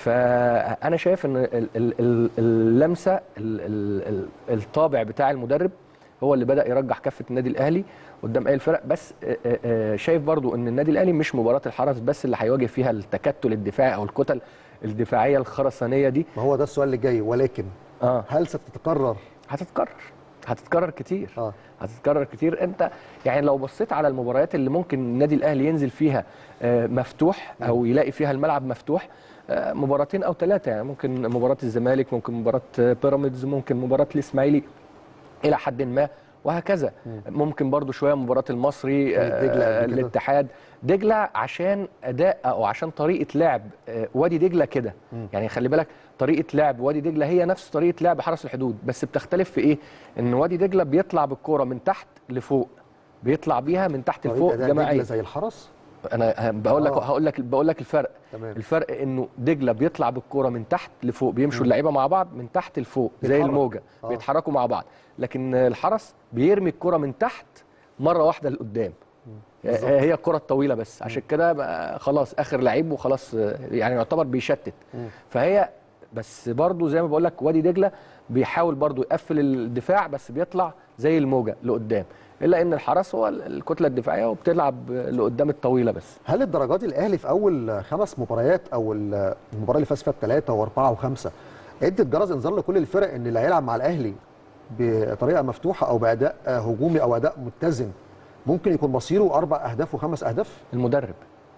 فانا شايف ان ال- ال- ال- اللمسه ال- ال- ال- الطابع بتاع المدرب هو اللي بدا يرجح كفه النادي الاهلي قدام اي الفرق بس آه، آه، آه، شايف برضو ان النادي الاهلي مش مباراه الحرس بس اللي هيواجه فيها التكتل الدفاعي او الكتل الدفاعيه الخرسانيه دي ما هو ده السؤال اللي جاي ولكن اه هل ستتكرر هتتكرر هتتكرر كتير اه هتتكرر كتير انت يعني لو بصيت على المباريات اللي ممكن النادي الاهلي ينزل فيها آه، مفتوح او يلاقي فيها الملعب مفتوح آه، مباراتين او ثلاثه يعني ممكن مباراه الزمالك ممكن مباراه آه، بيراميدز ممكن مباراه الاسماعيلي الى حد ما وهكذا ممكن برضو شويه مباراه المصري فريق دجلة آه، قبل كده. الاتحاد دجله عشان اداء او عشان طريقه لعب آه، وادي دجله كده يعني خلي بالك طريقه لعب وادي دجله هي نفس طريقه لعب حرس الحدود بس بتختلف في ايه ان وادي دجله بيطلع بالكوره من تحت لفوق بيطلع بيها من تحت طريقة لفوق أداء جماعيه دجلة زي الحرس انا بقول لك آه. هقول لك بقول لك الفرق تمام. الفرق انه دجله بيطلع بالكوره من تحت لفوق بيمشوا اللعيبه مع بعض من تحت لفوق زي بيتحرك. الموجه آه. بيتحركوا مع بعض لكن الحرس بيرمي الكوره من تحت مره واحده لقدام بالظبط. هي الكره الطويله بس عشان كده بقى خلاص اخر لعيب وخلاص يعني يعتبر بيشتت فهي بس برضو زي ما بقول لك وادي دجله بيحاول برضو يقفل الدفاع بس بيطلع زي الموجه لقدام الا ان الحرس هو الكتله الدفاعيه وبتلعب لقدام الطويله بس هل الدرجات الاهلي في اول خمس مباريات او المباراه اللي فاز فيها بثلاثه واربعه وخمسه ادت جرس انذار لكل الفرق ان اللي هيلعب مع الاهلي بطريقه مفتوحه او باداء هجومي او اداء متزن ممكن يكون مصيره اربع اهداف وخمس اهداف المدرب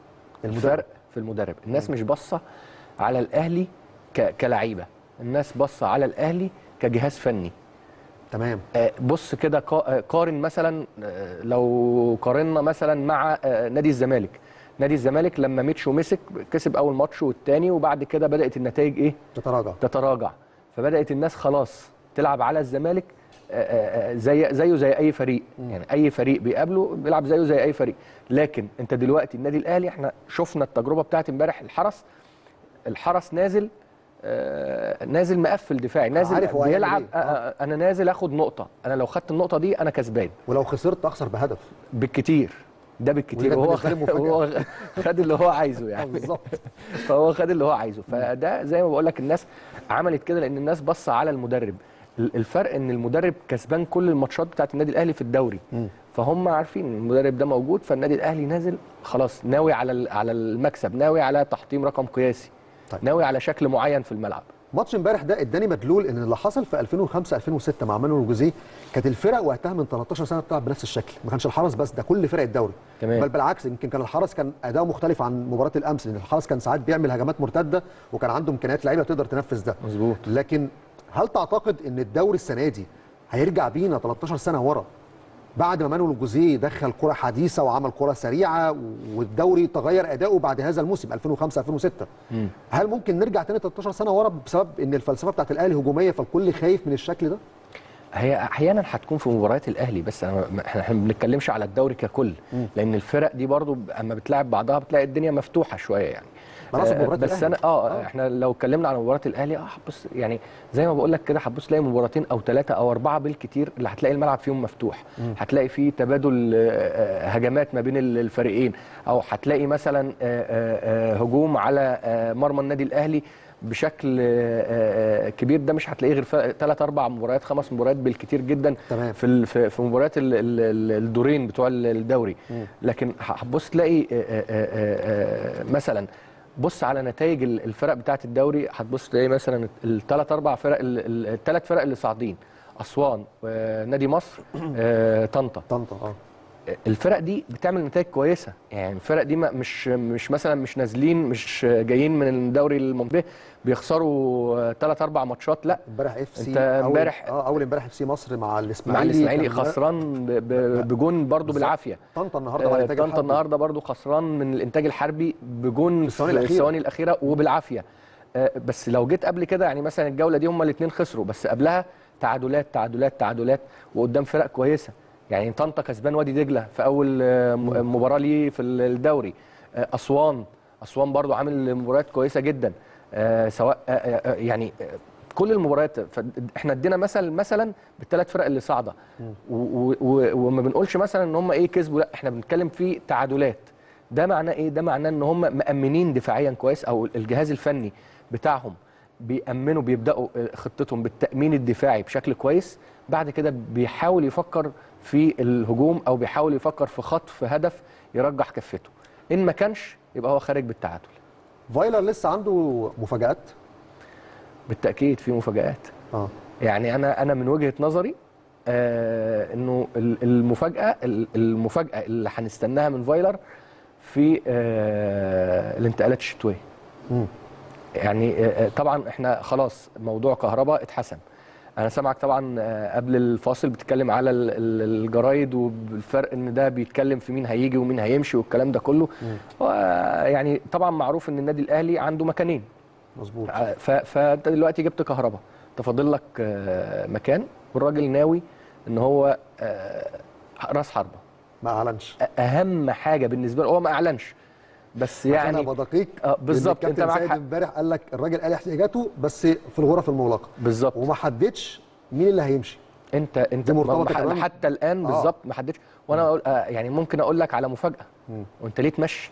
الفرق في المدرب الناس مش باصه على الاهلي ك- كلعيبه الناس باصه على الاهلي كجهاز فني تمام آه، بص كده قا- آه، قارن مثلا آه، لو قارنا مثلا مع آه، نادي الزمالك نادي الزمالك لما ميتشو مسك كسب اول ماتش والتاني وبعد كده بدات النتائج ايه تتراجع تتراجع فبدات الناس خلاص تلعب على الزمالك آه، آه، آه، زي زيه زي اي فريق يعني اي فريق بيقابله بيلعب زيه زي اي فريق لكن انت دلوقتي النادي الاهلي احنا شفنا التجربه بتاعت امبارح الحرس الحرس نازل آه، نازل مقفل دفاعي نازل عارف هو هيعمل بيلعب إيه. آه، آه، انا نازل اخد نقطه انا لو خدت النقطه دي انا كسبان ولو خسرت اخسر بهدف بالكتير ده بالكتير وده وهو بالنسبة لي مفاجأة. هو خد اللي هو عايزه آه، يعني بالظبط فهو خد اللي هو عايزه فده زي ما بقول لك الناس عملت كده لان الناس بص على المدرب ال- الفرق ان المدرب كسبان كل الماتشات بتاعت النادي الاهلي في الدوري مم. فهم عارفين المدرب ده موجود فالنادي الاهلي نازل خلاص ناوي على ال- على المكسب ناوي على تحطيم رقم قياسي طيب. ناوي على شكل معين في الملعب ماتش امبارح ده اداني مدلول ان اللي حصل في 2005 2006 مع مانويل جوزيه كانت الفرق وقتها من 13 سنه بتلعب بنفس الشكل ما كانش الحرس بس ده كل فرق الدوري تمام. بل بالعكس يمكن كان الحرس كان اداؤه مختلف عن مباراه الامس لان الحرس كان ساعات بيعمل هجمات مرتده وكان عنده امكانيات لعيبه تقدر تنفذ ده مظبوط لكن هل تعتقد ان الدوري السنه دي هيرجع بينا 13 سنه ورا بعد ما مانويل جوزيه دخل كره حديثه وعمل كره سريعه والدوري تغير اداؤه بعد هذا الموسم 2005 2006 مم. هل ممكن نرجع تاني 13 سنه ورا بسبب ان الفلسفه بتاعت الاهلي هجوميه فالكل خايف من الشكل ده هي احيانا هتكون في مباريات الاهلي بس انا ما- احنا ما بنتكلمش على الدوري ككل مم. لان الفرق دي برضو اما بتلعب بعضها بتلاقي الدنيا مفتوحه شويه يعني ما أنا أقصد آه، مباريات بس الأهلي. انا اه, آه. آه. احنا لو اتكلمنا على مباراه الاهلي اه هتبص يعني زي ما بقول لك كده هتبص تلاقي مباراتين او ثلاثه او اربعه بالكتير اللي هتلاقي الملعب فيهم مفتوح هتلاقي فيه تبادل آه، آه، هجمات ما بين ال- الفريقين او هتلاقي مثلا آه، آه، آه، هجوم على آه، مرمى النادي الاهلي بشكل آه، آه، كبير ده مش هتلاقيه غير ثلاث اربع مباريات خمس مباريات بالكتير جدا تمام. في ال- في في مباريات ال- ال- ال- الدورين بتوع ال- الدوري لكن هتبص تلاقي آه، آه، آه، آه، مثلا بص على نتائج ال- الفرق بتاعه الدوري هتبص تلاقي مثلا الثلاث اربع فرق الثلاث فرق اللي صاعدين اسوان ونادي مصر آه، طنطا طنطا اه الفرق دي بتعمل نتائج كويسه يعني الفرق دي ما- مش مش مثلا مش نازلين مش جايين من الدوري المنبه بيخسروا ثلاث اربع ماتشات لا امبارح اف سي أنت أول- امبارح- اه اول امبارح اف سي مصر مع مع الاسماعيلي الاسماعيلي كان- خسران ب- ب- بجون برضو بالظبط. بالعافيه طنطا النهارده مع آه، الانتاج طنطا الحربي. النهارده برضو خسران من الانتاج الحربي بجون في الثواني الأخيرة. الثواني الاخيره وبالعافيه آه، بس لو جيت قبل كده يعني مثلا الجوله دي هم الاثنين خسروا بس قبلها تعادلات تعادلات تعادلات وقدام فرق كويسه يعني طنطا كسبان وادي دجله في اول آه، م- مباراه ليه في الدوري آه، اسوان اسوان برضو عامل مباريات كويسه جدا آه، سواء آه، آه، يعني آه، كل المباريات فاحنا ادينا مثل مثلا بالثلاث فرق اللي صاعده و- و- و- وما بنقولش مثلا ان هم ايه كسبوا لا احنا بنتكلم في تعادلات ده معناه ايه ده معناه ان هم مأمنين دفاعيا كويس او الجهاز الفني بتاعهم بيأمنوا بيبدأوا خطتهم بالتأمين الدفاعي بشكل كويس بعد كده بيحاول يفكر في الهجوم او بيحاول يفكر في خطف هدف يرجح كفته ان ما كانش يبقى هو خارج بالتعادل فايلر لسه عنده مفاجات بالتأكيد في مفاجآت اه يعني انا انا من وجهه نظري آه انه ال- المفاجاه ال- المفاجاه اللي هنستناها من فايلر في آه الانتقالات الشتويه مم. يعني آه آه، طبعا احنا خلاص موضوع كهرباء اتحسم انا سامعك طبعا آه، قبل الفاصل بتتكلم على ال- ال- الجرايد والفرق ان ده بيتكلم في مين هيجي ومين هيمشي والكلام ده كله هو يعني طبعا معروف ان النادي الاهلي عنده مكانين مظبوط ف- فانت دلوقتي جبت كهرباء تفاضل لك آه، مكان والراجل ناوي ان هو آه، راس حربه ما اعلنش أ- اهم حاجه بالنسبه له هو ما اعلنش بس يعني يعني انا بدقيق آه، بالظبط، إن أنت الكابتن معاك سيد حق. امبارح قال لك الراجل قال احتياجاته بس في الغرف المغلقه بالظبط وما حددش مين اللي هيمشي انت انت دي مرتبطة ما- كمان؟ حتى الان آه. بالظبط ما حددش وانا أقول آه، يعني ممكن اقول لك على مفاجاه مم. وانت ليه تمشي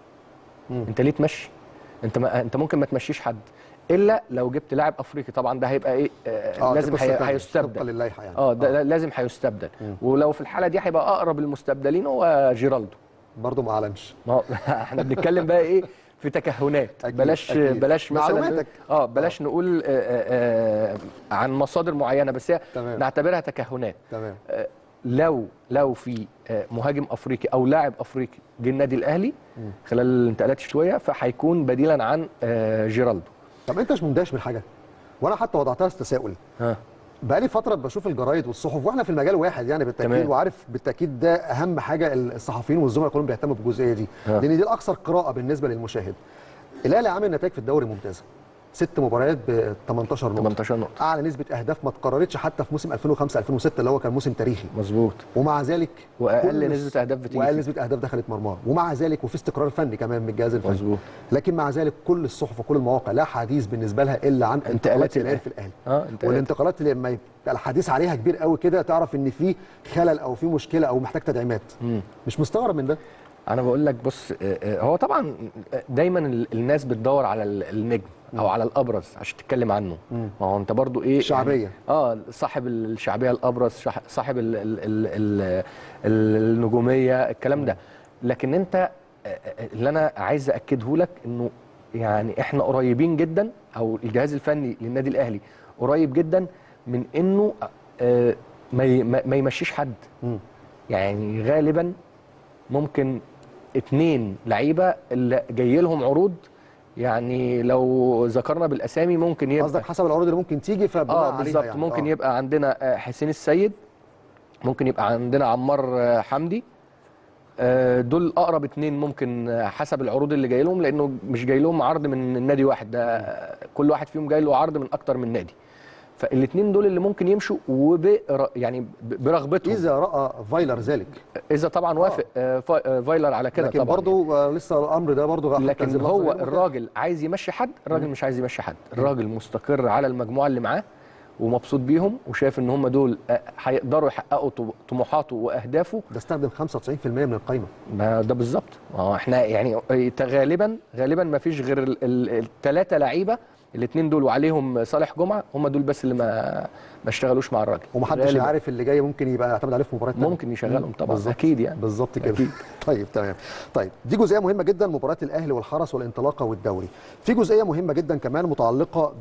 مم. انت ليه تمشي انت ما انت ممكن ما تمشيش حد الا لو جبت لاعب افريقي طبعا ده هيبقى ايه آه اه دي لازم قصة هي- تانية، هيستبدل طبقا للائحه يعني اه ده لازم هيستبدل ولو في الحاله دي هيبقى اقرب المستبدلين هو جيرالدو برضه ما اعلنش ما هو احنا بنتكلم بقى ايه في تكهنات أكيد، بلاش أكيد. بلاش مثلا معلوماتك. اه بلاش نقول آه آه آه عن مصادر معينه بس هي تمام. نعتبرها تكهنات تمام آه لو لو في آه مهاجم افريقي او لاعب افريقي جه النادي الاهلي خلال الانتقالات الشتويه فهيكون بديلا عن آه جيرالدو طب انت مش مندهش من حاجه وانا حتى وضعتها تساؤل ها بقالي فتره بشوف الجرايد والصحف واحنا في المجال واحد يعني بالتاكيد تمام. وعارف بالتاكيد ده اهم حاجه الصحفيين والزملاء كلهم بيهتموا بالجزئيه دي ها. لان دي الاكثر قراءه بالنسبه للمشاهد الاهلي عامل نتائج في الدوري ممتازه ست مباريات ب 18 نقطه 18 نقطه اعلى نسبه اهداف ما اتكررتش حتى في موسم 2005 2006 اللي هو كان موسم تاريخي مظبوط ومع ذلك واقل كل- نسبه اهداف بتيجي واقل فيه. نسبه اهداف دخلت مرماه ومع ذلك وفي استقرار فني كمان من الجهاز الفني مظبوط لكن مع ذلك كل الصحف وكل المواقع لا حديث بالنسبه لها الا عن انتقالات انتقالات يناير الأهلي. في الاهلي اه انت والانتقالات اللي لما يبقى الحديث عليها كبير قوي كده تعرف ان في خلل او في مشكله او محتاج تدعيمات مم. مش مستغرب من ده انا بقول لك بص آه، آه، هو طبعا دايما ال- الناس بتدور على ال- النجم او على الابرز عشان تتكلم عنه مم. ما هو انت برضو ايه شعبية. يعني اه صاحب الشعبيه الابرز شح- صاحب ال ال ال ال النجوميه الكلام ده لكن انت آه، آه، اللي انا عايز اكده لك انه يعني احنا قريبين جدا او الجهاز الفني للنادي الاهلي قريب جدا من انه آه، ما ي- ما ما يمشيش حد مم. يعني غالبا ممكن اتنين لعيبه اللي جاي لهم عروض يعني لو ذكرنا بالاسامي ممكن يبقى قصدك حسب العروض اللي ممكن تيجي فبناء اه عليها بالظبط يعني. ممكن آه. يبقى عندنا آه، حسين السيد ممكن يبقى عندنا عمار آه، حمدي آه، دول اقرب اتنين ممكن آه، حسب العروض اللي جاي لهم لانه مش جاي لهم عرض من نادي واحد ده آه، كل واحد فيهم جاي له عرض من اكتر من نادي فالاثنين دول اللي ممكن يمشوا وب يعني ب- برغبتهم اذا راى فايلر ذلك اذا طبعا وافق آه، فا- آه، فايلر على كده لكن طبعا برضو آه، لسه الامر ده برضو حتى لكن تنزيل هو لفظ غير الراجل عايز يمشي حد الراجل مش عايز يمشي حد الراجل مستقر على المجموعه اللي معاه ومبسوط بيهم وشايف ان هم دول آه، هيقدروا يحققوا طو- طموحاته واهدافه ده استخدم 95% من القايمه ما ده بالظبط ما هو احنا يعني آه، غالبا غالبا ما فيش غير الثلاثه لعيبه الاثنين دول وعليهم صالح جمعه هم دول بس اللي ما ما اشتغلوش مع الراجل ومحدش غالباً. عارف اللي جاي ممكن يبقى يعتمد عليه في مباراه تانية. ممكن يشغلهم طبعا بالظبط. اكيد يعني بالظبط كده أكيد. طيب تمام طيب دي جزئيه مهمه جدا مباراه الاهلي والحرس والانطلاقه والدوري في جزئيه مهمه جدا كمان متعلقه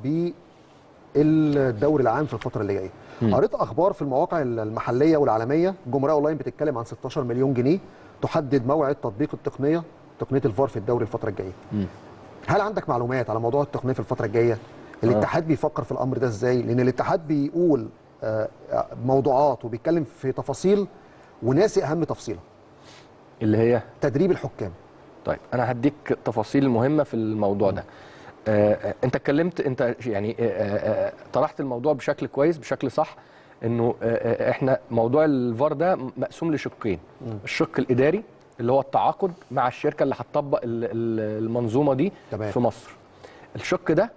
بالدوري العام في الفتره اللي جايه قريت اخبار في المواقع المحليه والعالميه جمهوريه اونلاين بتتكلم عن 16 مليون جنيه تحدد موعد تطبيق التقنيه تقنيه الفار في الدوري الفتره الجايه مم. هل عندك معلومات على موضوع التقنيه في الفتره الجايه الاتحاد بيفكر في الامر ده ازاي لان الاتحاد بيقول آه، آه، موضوعات وبيتكلم في تفاصيل وناسي اهم تفصيله اللي هي تدريب الحكام طيب انا هديك تفاصيل مهمه في الموضوع ده آه آه، انت اتكلمت انت يعني آه آه آه، طرحت الموضوع بشكل كويس بشكل صح انه آه آه، احنا موضوع الفار ده مقسوم لشقين الشق الاداري اللي هو التعاقد مع الشركه اللي هتطبق ال- ال- المنظومه دي تمام. في مصر الشق ده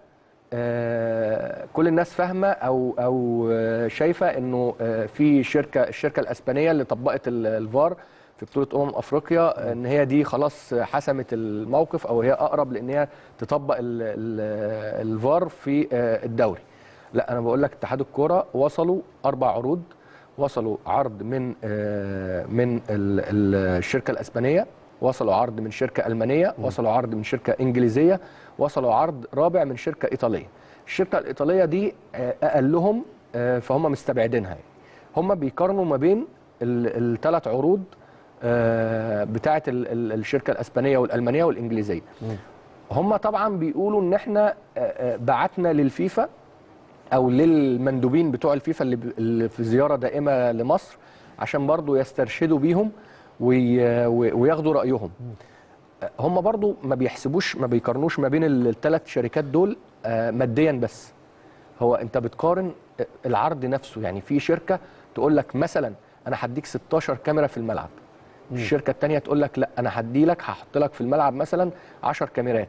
آه، كل الناس فاهمه او او آه، شايفه انه آه، في شركه الشركه الاسبانيه اللي طبقت ال- الفار في بطوله امم افريقيا ان هي دي خلاص حسمت الموقف او هي اقرب لان هي تطبق ال- ال- الفار في آه، الدوري لا انا بقول لك اتحاد الكوره وصلوا اربع عروض وصلوا عرض من آه، من ال- ال- الشركه الاسبانيه وصلوا عرض من شركه المانيه وصلوا عرض من شركه انجليزيه وصلوا عرض رابع من شركه ايطاليه الشركه الايطاليه دي آه، اقلهم آه، فهم مستبعدينها يعني. هم بيقارنوا ما بين الثلاث عروض آه، بتاعه ال- ال- الشركه الاسبانيه والالمانيه والانجليزيه هم طبعا بيقولوا ان احنا آه، آه، بعتنا للفيفا او للمندوبين بتوع الفيفا اللي, ب- اللي في زياره دائمه لمصر عشان برضو يسترشدوا بيهم وي- و- وياخدوا رايهم هم برضو ما بيحسبوش ما بيقارنوش ما بين الثلاث شركات دول آه، ماديا بس هو انت بتقارن العرض نفسه يعني في شركه تقول لك مثلا انا هديك 16 كاميرا في الملعب الشركه الثانيه تقول لك لا انا هدي لك هحط لك في الملعب مثلا 10 كاميرات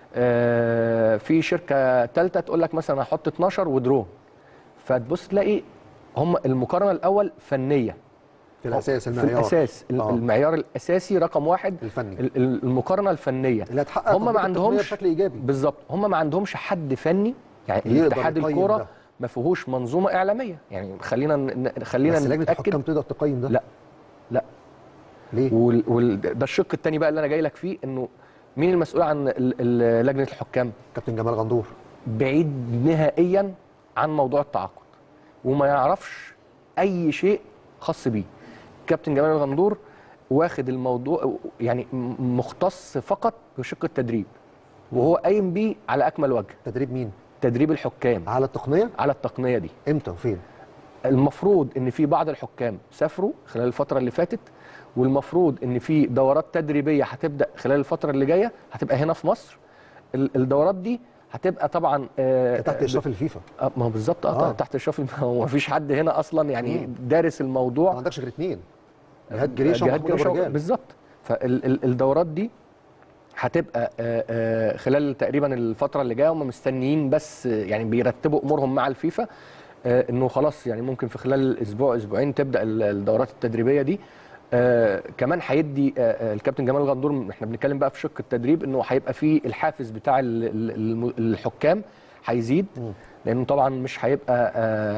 آه، في شركه ثالثه تقول لك مثلا هحط 12 ودرون فتبص تلاقي هم المقارنه الاول فنيه في الاساس في المعيار الاساس آه. المعيار الاساسي رقم واحد الفني. ال- ال- المقارنه الفنيه اللي هتحقق هم تطبيق ما التقنية عندهمش بشكل ايجابي بالظبط هم ما عندهمش حد فني يعني يقدر اتحاد يقيم الكوره ده. ما فيهوش منظومه اعلاميه يعني خلينا ن- خلينا بس لجنه الحكام نتاكد تقدر تقيم ده لا لا ليه وال... وال... ده الشق الثاني بقى اللي انا جاي لك فيه انه مين المسؤول عن ال... ال... لجنه الحكام كابتن جمال غندور بعيد نهائيا عن موضوع التعاقد وما يعرفش اي شيء خاص بيه كابتن جمال الغندور واخد الموضوع يعني م- مختص فقط بشق التدريب وهو قايم بيه على اكمل وجه تدريب مين تدريب الحكام على التقنيه على التقنيه دي امتى وفين المفروض ان في بعض الحكام سافروا خلال الفتره اللي فاتت والمفروض ان في دورات تدريبيه هتبدا خلال الفتره اللي جايه هتبقى هنا في مصر ال- الدورات دي هتبقى طبعا آه، تحت اشراف الفيفا آه، ما هو بالظبط اه آه. تحت اشراف هو ما فيش حد هنا اصلا يعني دارس ما الموضوع عندكش غير اثنين جهاد جريشه جهاد ومحمود ابو جريشة رجال بالظبط فالدورات دي هتبقى آه، آه، خلال تقريبا الفتره اللي جايه هم مستنيين بس آه، يعني بيرتبوا امورهم مع الفيفا آه، انه خلاص يعني ممكن في خلال اسبوع اسبوعين تبدا ال- الدورات التدريبيه دي آه كمان هيدي آه آه، الكابتن جمال غندور احنا بنتكلم بقى في شق التدريب انه هيبقى فيه الحافز بتاع ال- ال- الم- الحكام هيزيد لانه طبعا مش هيبقى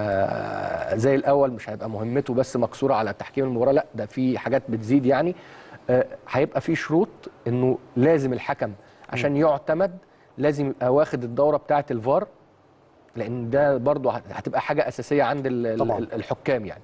آه زي الاول مش هيبقى مهمته بس مقصوره على تحكيم المباراه لا ده في حاجات بتزيد يعني آه هيبقى في شروط انه لازم الحكم عشان يعتمد لازم يبقى واخد الدوره بتاعه الفار لان ده برضه هت- هتبقى حاجه اساسيه عند ال- ال- طبعاً. الحكام يعني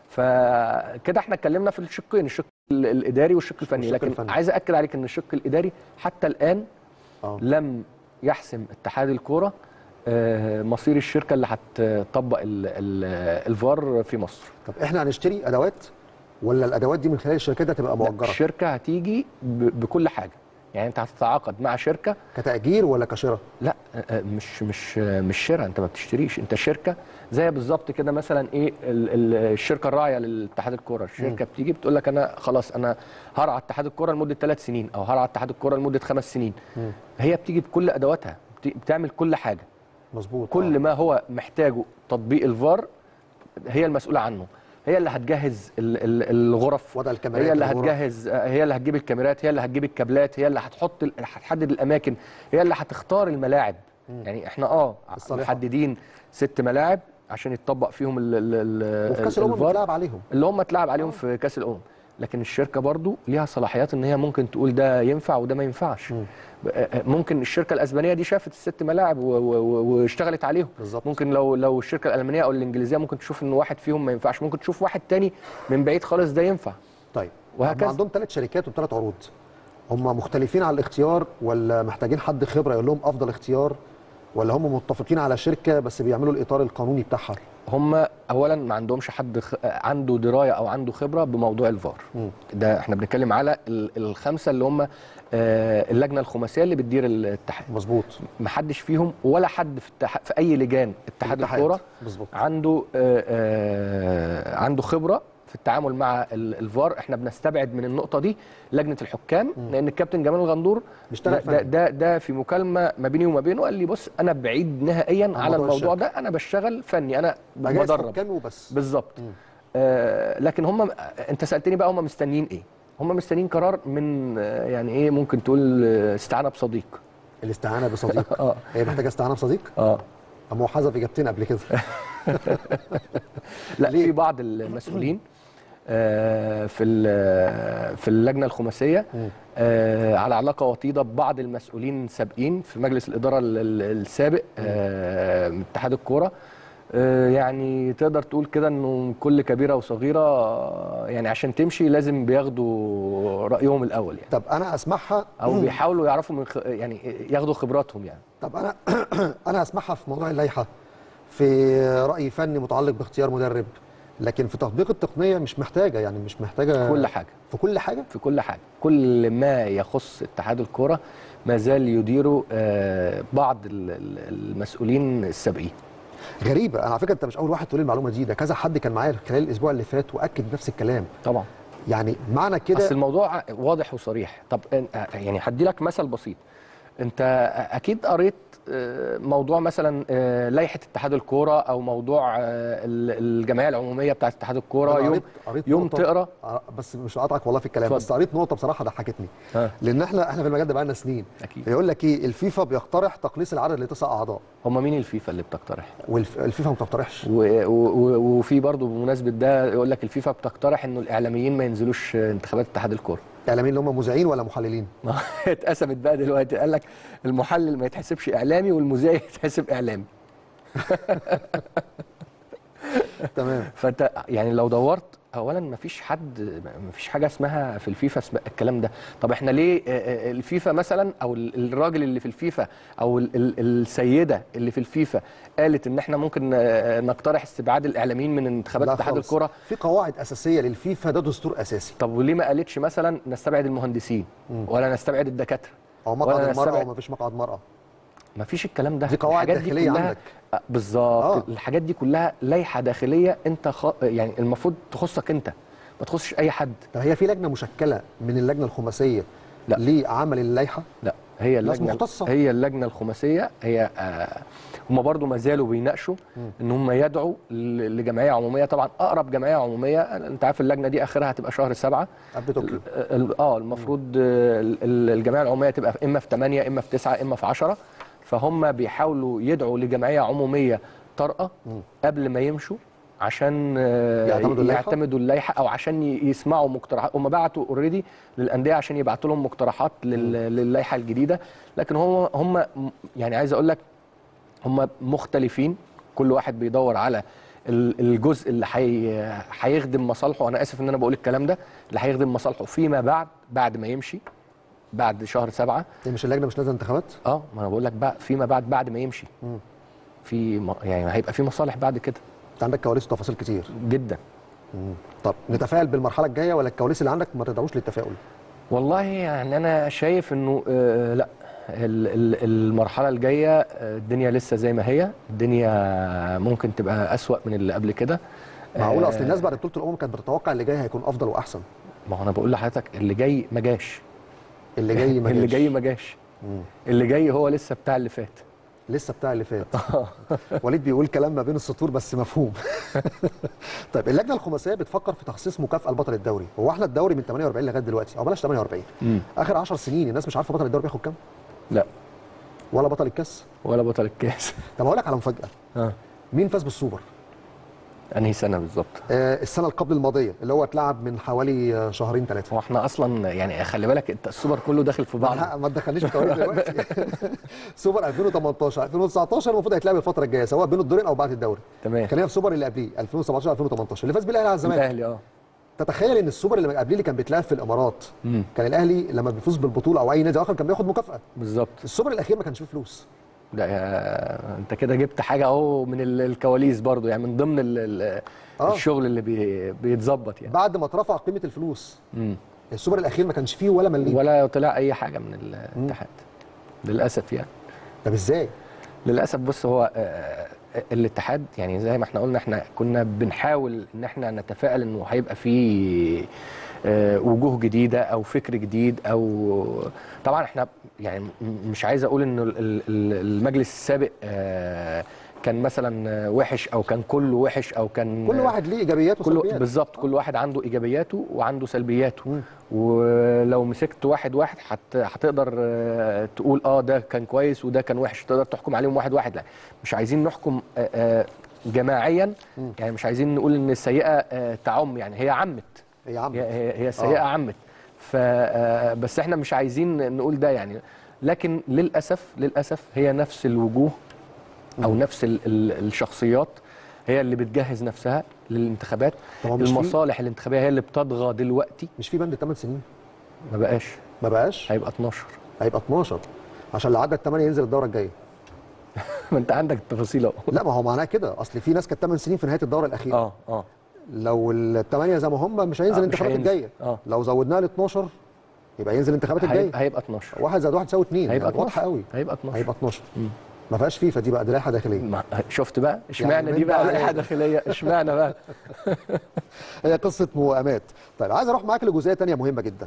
فكده احنا اتكلمنا في الشقين الشق ال- الاداري والشق الفني والشق لكن الفني. عايز اكد عليك ان الشق الاداري حتى الان اه لم يحسم اتحاد الكوره آه، مصير الشركه اللي هتطبق ال- ال- الفار في مصر طب احنا هنشتري ادوات ولا الادوات دي من خلال الشركات دي هتبقى لا، مؤجره الشركه هتيجي ب- بكل حاجه يعني انت هتتعاقد مع شركه كتاجير ولا كشراء لا آه، آه، مش مش آه، مش شراء انت ما بتشتريش انت شركه زي بالظبط كده مثلا ايه ال- ال- الشركه الراعيه للاتحاد الكوره الشركه بتيجي بتقول لك انا خلاص انا هرعى اتحاد الكوره لمده ثلاث سنين او هرعى اتحاد الكوره لمده خمس سنين هي بتيجي بكل ادواتها بت- بتعمل كل حاجه مظبوط كل آه. ما هو محتاجه تطبيق الفار هي المسؤوله عنه هي اللي هتجهز ال- ال- الغرف وضع الكاميرات هي اللي الغرف. هتجهز هي اللي هتجيب الكاميرات هي اللي هتجيب الكابلات هي اللي هتحط ال- هتحدد الاماكن هي اللي هتختار الملاعب يعني احنا اه الصالحة. محددين ست ملاعب عشان يتطبق فيهم ال ال وفي كاس ال- الامم الفار بتلعب عليهم اللي هم اتلعب عليهم في كاس الامم لكن الشركه برضو ليها صلاحيات ان هي ممكن تقول ده ينفع وده ما ينفعش ممكن الشركه الاسبانيه دي شافت الست ملاعب و- و- و- واشتغلت عليهم بالظبط. ممكن لو لو الشركه الالمانيه او الانجليزيه ممكن تشوف ان واحد فيهم ما ينفعش ممكن تشوف واحد تاني من بعيد خالص ده ينفع طيب وهكذا. هم عندهم ثلاث شركات وثلاث عروض هم مختلفين على الاختيار ولا محتاجين حد خبره يقول لهم افضل اختيار ولا هم متفقين على شركه بس بيعملوا الاطار القانوني بتاعها هم اولا ما عندهمش حد خ... عنده درايه او عنده خبره بموضوع الفار ده احنا بنتكلم على ال- الخمسه اللي هم آه، اللجنه الخماسيه اللي بتدير الاتحاد مظبوط ما حدش فيهم ولا حد في, التح... في اي لجان اتحاد الاتحاد. الكوره بالظبط. عنده آه، آه، عنده خبره في التعامل مع ال- الفار احنا بنستبعد من النقطه دي لجنه الحكام لان الكابتن جمال الغندور بيشتغل ده, ده, فني. ده ده في مكالمه ما بيني وما بينه قال لي بص انا بعيد نهائيا على موضوع الموضوع الشركة. ده انا بشتغل فني انا مجاز بدرب حكامي وبس بالظبط آه لكن هم انت سالتني بقى هم مستنيين ايه هم مستنيين قرار من آه، يعني ايه ممكن تقول آه، استعانه بصديق الاستعانه بصديق اه هي محتاجه استعانه بصديق اه اما هو حذف اجابتين قبل كده لا ليه؟ في بعض المسؤولين آه، في ال- في اللجنه الخماسيه آه، على علاقه وطيده ببعض المسؤولين السابقين في مجلس الاداره ال- ال- السابق آه، من اتحاد الكوره آه، يعني تقدر تقول كده انه كل كبيره وصغيره آه، يعني عشان تمشي لازم بياخدوا رايهم الاول يعني طب انا اسمعها او بيحاولوا يعرفوا من خ... يعني ياخدوا خبراتهم يعني طب انا انا اسمعها في موضوع اللائحه في راي فني متعلق باختيار مدرب لكن في تطبيق التقنيه مش محتاجه يعني مش محتاجه كل حاجه في كل حاجه في كل حاجه كل ما يخص اتحاد الكره ما زال يديره آه، بعض ال- ال- المسؤولين السابقين غريبه انا على فكره انت مش اول واحد تقول لي المعلومه دي ده كذا حد كان معايا خلال الاسبوع اللي فات واكد نفس الكلام طبعا يعني معنى اصل كده الموضوع واضح وصريح طب أن- يعني هدي لك مثل بسيط انت اكيد قريت آه، موضوع مثلا آه، لائحه اتحاد الكوره او موضوع آه، ال- الجمعيه العموميه بتاعه اتحاد الكوره أنا يوم قريت- قريت يوم نقطة- تقرا آه، بس مش هقطعك والله في الكلام اتفضل. بس قريت نقطه بصراحه ضحكتني ها. لان احنا احنا في المجال ده بقالنا سنين أكيد. يقول لك ايه الفيفا بيقترح تقليص العدد لتسع اعضاء هم مين الفيفا اللي بتقترح والفيفا ما بتقترحش و- و- و- وفي برضه بمناسبه ده يقول لك الفيفا بتقترح انه الاعلاميين ما ينزلوش انتخابات اتحاد الكوره اعلاميين اللي هم مذيعين ولا محللين اتقسمت بقى دلوقتي قال لك المحلل ما يتحسبش اعلامي والمذيع يتحسب اعلامي تمام فانت يعني لو دورت اولا ما فيش حد ما فيش حاجه اسمها في الفيفا اسمها الكلام ده طب احنا ليه آه، آه، الفيفا مثلا او ال- الراجل اللي في الفيفا او ال- ال- السيده اللي في الفيفا قالت ان احنا ممكن آه، نقترح استبعاد الاعلاميين من انتخابات لا اتحاد خالص. الكوره في قواعد اساسيه للفيفا ده دستور اساسي طب وليه ما قالتش مثلا نستبعد المهندسين ولا نستبعد الدكاتره او ولا مقعد المراه نستبعد- او ما فيش مقعد مراه ما فيش الكلام ده دي قواعد الحاجات دي داخلية كلها- عندك. آه، بالظبط آه. آه. الحاجات دي كلها لائحه داخليه انت خ... يعني المفروض تخصك انت ما تخصش اي حد طب هي في لجنه مشكله من اللجنه الخماسيه لا. لعمل اللائحه لا هي ناس اللجنه مختصة. هي اللجنه الخماسيه هي آه هم برضو ما زالوا بيناقشوا ان هم يدعوا ل- لجمعيه عموميه طبعا اقرب جمعيه عموميه انت عارف اللجنه دي اخرها هتبقى شهر سبعة قبل طوكيو ال- اه المفروض آه، ال- ال- الجمعيه العموميه تبقى اما في 8 اما في 9 اما في 10 فهم بيحاولوا يدعوا لجمعيه عموميه طارئه قبل ما يمشوا عشان آه، يعتمدوا اللائحة؟ يعتمدوا اللائحه او عشان ي- يسمعوا مقترحات هم بعتوا اوريدي للانديه عشان يبعتوا لهم مقترحات لل- للائحه الجديده لكن هم هم م- يعني عايز اقول لك هم مختلفين كل واحد بيدور على ال- الجزء اللي حي... هيخدم مصالحه انا اسف ان انا بقول الكلام ده اللي هيخدم مصالحه فيما بعد بعد ما يمشي بعد شهر سبعة هي مش اللجنه مش نازله انتخابات اه ما انا بقول لك بقى فيما بعد بعد ما يمشي مم. في م... يعني هيبقى في مصالح بعد كده انت عندك كواليس وتفاصيل كتير جدا طب نتفائل بالمرحله الجايه ولا الكواليس اللي عندك ما تدعوش للتفاؤل والله يعني انا شايف انه آه لا ال- ال- المرحله الجايه آه، الدنيا لسه زي ما هي الدنيا ممكن تبقى اسوأ من اللي قبل كده معقوله آه، اصل الناس بعد بطوله الامم كانت بتتوقع اللي جاي هيكون افضل واحسن ما هو انا بقول لحضرتك اللي جاي ما جاش اللي جاي ما اللي جاش. جاي ما جاش مم. اللي جاي هو لسه بتاع اللي فات لسه بتاع اللي فات وليد بيقول كلام ما بين السطور بس مفهوم طيب اللجنه الخماسيه بتفكر في تخصيص مكافاه لبطل الدوري هو احنا الدوري من 48 لغايه دلوقتي او بلاش 48 مم. اخر 10 سنين الناس مش عارفه بطل الدوري بياخد كام لا ولا بطل الكاس ولا بطل الكاس طب اقول لك على مفاجاه اه مين فاز بالسوبر انهي سنه بالظبط آه السنه اللي قبل الماضيه اللي هو اتلعب من حوالي آه، شهرين ثلاثه هو احنا اصلا يعني خلي بالك انت السوبر كله داخل في بعض لا، ما تدخلنيش في تواريخ دلوقتي سوبر 2018 2019 المفروض هيتلعب الفتره الجايه سواء بين الدورين او بعد الدوري تمام خلينا في السوبر اللي قبليه 2017 2018 اللي فاز بيه الاهلي على الزمالك الاهلي اه تتخيل ان السوبر اللي قبليه اللي كان بيتلعب في الامارات مم. كان الاهلي لما بيفوز بالبطوله او اي نادي اخر كان بياخد مكافاه بالظبط السوبر الاخير ما كانش فيه فلوس ده يا- انت كده جبت حاجه اهو من ال- الكواليس برضو يعني من ضمن ال ال آه. الشغل اللي بي بيتظبط يعني بعد ما اترفع قيمه الفلوس مم. السوبر الاخير ما كانش فيه ولا مليم ولا طلع اي حاجه من الاتحاد للاسف يعني طب ازاي للاسف بص هو آه، الاتحاد يعني زي ما احنا قلنا احنا كنا بنحاول ان احنا نتفائل انه هيبقى في آه، وجوه جديده او فكر جديد او طبعا احنا يعني م- مش عايز اقول انه ال- ال- ال- المجلس السابق آه، كان مثلا وحش او كان كله وحش او كان كل واحد ليه ايجابيات كل وسلبيات بالظبط كل واحد عنده ايجابياته وعنده سلبياته مم. ولو مسكت واحد واحد هت- هتقدر آه، تقول اه ده كان كويس وده كان وحش تقدر تحكم عليهم واحد واحد لا مش عايزين نحكم آه، آه، جماعيا مم. يعني مش عايزين نقول ان السيئه آه، تعم يعني هي عمت يا عم هي هي, هي السيئه آه. عمت ف آه، بس احنا مش عايزين نقول ده يعني لكن للاسف للاسف هي نفس الوجوه او نفس ال ال الشخصيات هي اللي بتجهز نفسها للانتخابات طب هو مش في- المصالح الانتخابيه هي اللي بتطغى دلوقتي مش في بند 8 سنين ما بقاش ما بقاش هيبقى 12 هيبقى 12 عشان اللي عدى الثمانيه ينزل الدوره الجايه ما انت عندك التفاصيل اهو لا ما هو معناه كده اصل في ناس كانت 8 سنين في نهايه الدوره الاخيره اه اه لو الثمانيه زي ما هم مش هينزل آه، مش الانتخابات هينزل. الجايه آه. لو زودناها ل 12 يبقى ينزل الانتخابات الجايه هيبقى, هيبقى 12 واحد زائد واحد يساوي اثنين هيبقى يعني واضحه 12 قوي هيبقى 12 هيبقى 12 مم. ما فيهاش فيفا دي بقى دي لائحه داخليه ما شفت بقى اشمعنى من دي بقى ده لائحه على- داخليه اشمعنى بقى هي قصه موائمات طيب عايز اروح معاك لجزئيه تانية مهمه جدا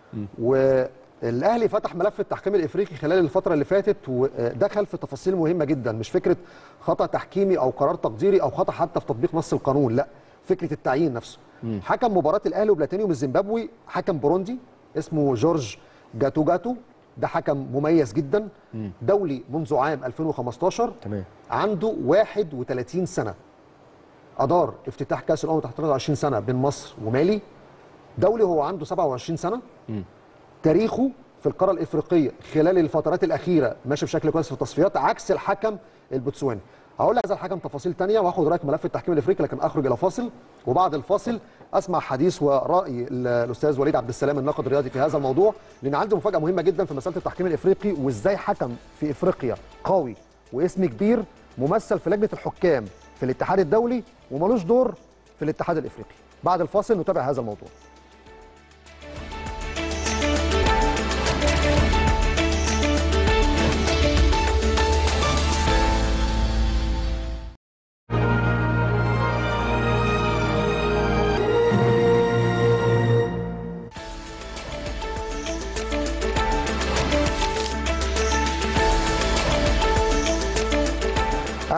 والاهلي فتح ملف التحكيم الافريقي خلال الفتره اللي فاتت ودخل في تفاصيل مهمه جدا مش فكره خطا تحكيمي او قرار تقديري او خطا حتى في تطبيق نص القانون لا فكره التعيين نفسه حكم مباراه الاهلي وبلاتينيوم الزيمبابوي حكم بوروندي اسمه جورج جاتو جاتو ده حكم مميز جدا دولي منذ عام 2015 تمام عنده 31 سنه ادار افتتاح كاس الامم تحت 23 سنه بين مصر ومالي دولي هو عنده 27 سنه مم. تاريخه في القاره الافريقيه خلال الفترات الاخيره ماشي بشكل كويس في التصفيات عكس الحكم البوتسواني هقول لك هذا الحكم تفاصيل تانية وهاخد رايك ملف التحكيم الافريقي لكن اخرج الى فاصل وبعد الفاصل اسمع حديث وراي ال- الاستاذ وليد عبد السلام الناقد الرياضي في هذا الموضوع لان عندي مفاجاه مهمه جدا في مساله التحكيم الافريقي وازاي حكم في افريقيا قوي واسم كبير ممثل في لجنه الحكام في الاتحاد الدولي وملوش دور في الاتحاد الافريقي بعد الفاصل نتابع هذا الموضوع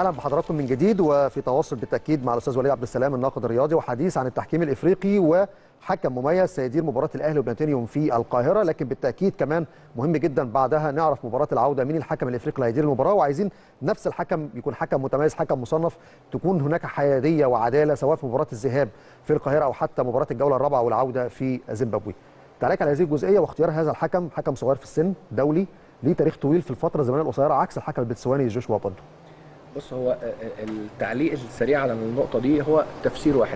اهلا بحضراتكم من جديد وفي تواصل بالتاكيد مع الاستاذ وليد عبد السلام الناقد الرياضي وحديث عن التحكيم الافريقي وحكم مميز سيدير مباراه الاهلي وبلانتينيوم في القاهره لكن بالتاكيد كمان مهم جدا بعدها نعرف مباراه العوده مين الحكم الافريقي اللي هيدير المباراه وعايزين نفس الحكم يكون حكم متميز حكم مصنف تكون هناك حياديه وعداله سواء في مباراه الذهاب في القاهره او حتى مباراه الجوله الرابعه والعوده في زيمبابوي. تعليق على هذه الجزئيه واختيار هذا الحكم حكم صغير في السن دولي ليه تاريخ طويل في الفتره الزمنيه القصيره عكس الحكم البتسواني جوشوا بوندو. بص هو التعليق السريع على النقطه دي هو تفسير واحد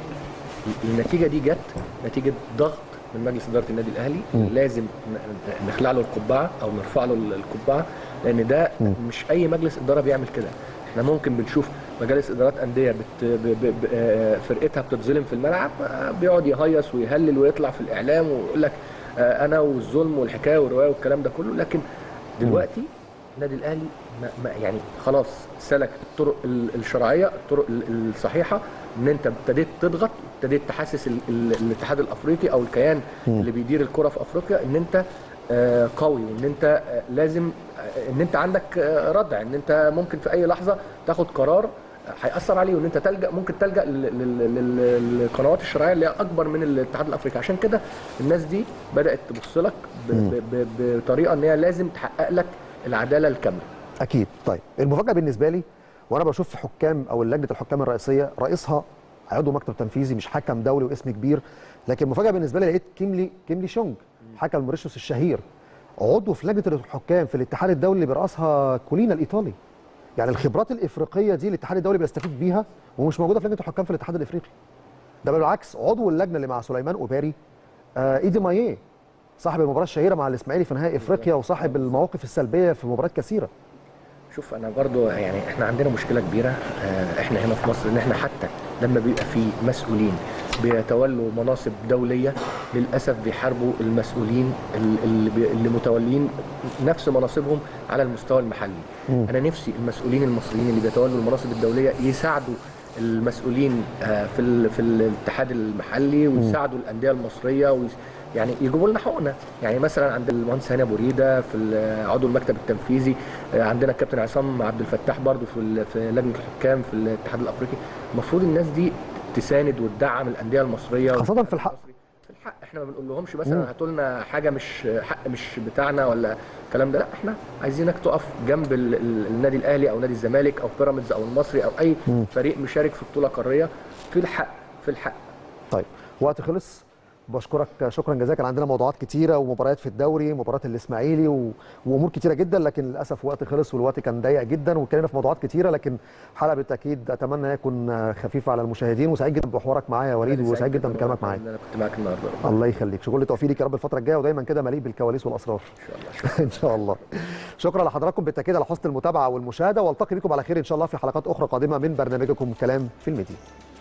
بس النتيجه دي جت نتيجه ضغط من مجلس اداره النادي الاهلي م. لازم نخلع له القبعه او نرفع له القبعه لان ده م. مش اي مجلس اداره بيعمل كده احنا ممكن بنشوف مجالس ادارات انديه بت... ب... ب... ب... آه، فرقتها بتتظلم في الملعب آه، بيقعد يهيص ويهلل ويطلع في الاعلام ويقول لك آه، انا والظلم والحكايه والروايه والكلام ده كله لكن دلوقتي النادي الاهلي ما ما يعني خلاص سلك الطرق ال- الشرعيه الطرق ال- الصحيحه ان انت ابتديت تضغط ابتديت تحسس ال- ال- الاتحاد الافريقي او الكيان اللي بيدير الكره في افريقيا ان انت آه، قوي وان انت آه، لازم آه، ان انت عندك آه، ردع ان انت ممكن في اي لحظه تاخد قرار هيأثر عليه وان انت تلجأ ممكن تلجأ لل- لل- لل- للقنوات الشرعيه اللي هي اكبر من الاتحاد الافريقي عشان كده الناس دي بدأت تبص لك ب- ب- ب- بطريقه ان هي لازم تحقق لك العداله الكامله اكيد طيب المفاجاه بالنسبه لي وانا بشوف في حكام او لجنه الحكام الرئيسيه رئيسها عضو مكتب تنفيذي مش حكم دولي واسم كبير لكن المفاجاه بالنسبه لي لقيت كيملي كيملي شونج حكم موريشيوس الشهير عضو في لجنه الحكام في الاتحاد الدولي اللي بيرأسها كولينا الايطالي يعني الخبرات الافريقيه دي الاتحاد الدولي بيستفيد بيها ومش موجوده في لجنه الحكام في الاتحاد الافريقي ده بالعكس عضو اللجنه اللي مع سليمان اوباري آه ايدي مايه صاحب المباراه الشهيره مع الاسماعيلي في نهائي افريقيا وصاحب المواقف السلبيه في مباريات كثيره شوف انا برضو يعني احنا عندنا مشكله كبيره آه، احنا هنا في مصر ان احنا حتى لما بيبقى في مسؤولين بيتولوا مناصب دوليه للاسف بيحاربوا المسؤولين ال- اللي, بي- اللي متولين نفس مناصبهم على المستوى المحلي مم. انا نفسي المسؤولين المصريين اللي بيتولوا المناصب الدوليه يساعدوا المسؤولين آه، في ال- في الاتحاد المحلي ويساعدوا الانديه المصريه ويس- يعني يجيبوا لنا حقوقنا يعني مثلا عند المهندس هاني ابو ريده في ال- عضو المكتب التنفيذي آه، عندنا الكابتن عصام عبد الفتاح برضو في ال- في لجنه الحكام في الاتحاد الافريقي المفروض الناس دي تساند وتدعم الانديه المصريه خاصة في الحق. في الحق احنا ما بنقول لهمش مثلا هاتوا لنا حاجه مش حق مش بتاعنا ولا الكلام ده لا احنا عايزينك تقف جنب ال- ال- النادي الاهلي او نادي الزمالك او بيراميدز او المصري او اي فريق مشارك في بطوله قاريه في الحق في الحق طيب وقت خلص بشكرك شكرا جزيلا كان عندنا موضوعات كتيره ومباريات في الدوري مباراه الاسماعيلي و... وامور كتيره جدا لكن للاسف وقت خلص والوقت كان ضيق جدا واتكلمنا في موضوعات كتيره لكن حلقه بالتاكيد اتمنى يكون خفيفه على المشاهدين وسعيد جدا بحوارك معايا يا وليد وسعيد جدا بكلامك معايا ان انا كنت معاك النهارده الله يخليك شكرا لتوفيق ليك يا رب الفتره الجايه ودايما كده مليء بالكواليس والاسرار ان شاء الله ان شاء الله شكرا لحضراتكم بالتاكيد على حسن المتابعه والمشاهده والتقي بكم على خير ان شاء الله في حلقات اخرى قادمه من برنامجكم كلام في الميديا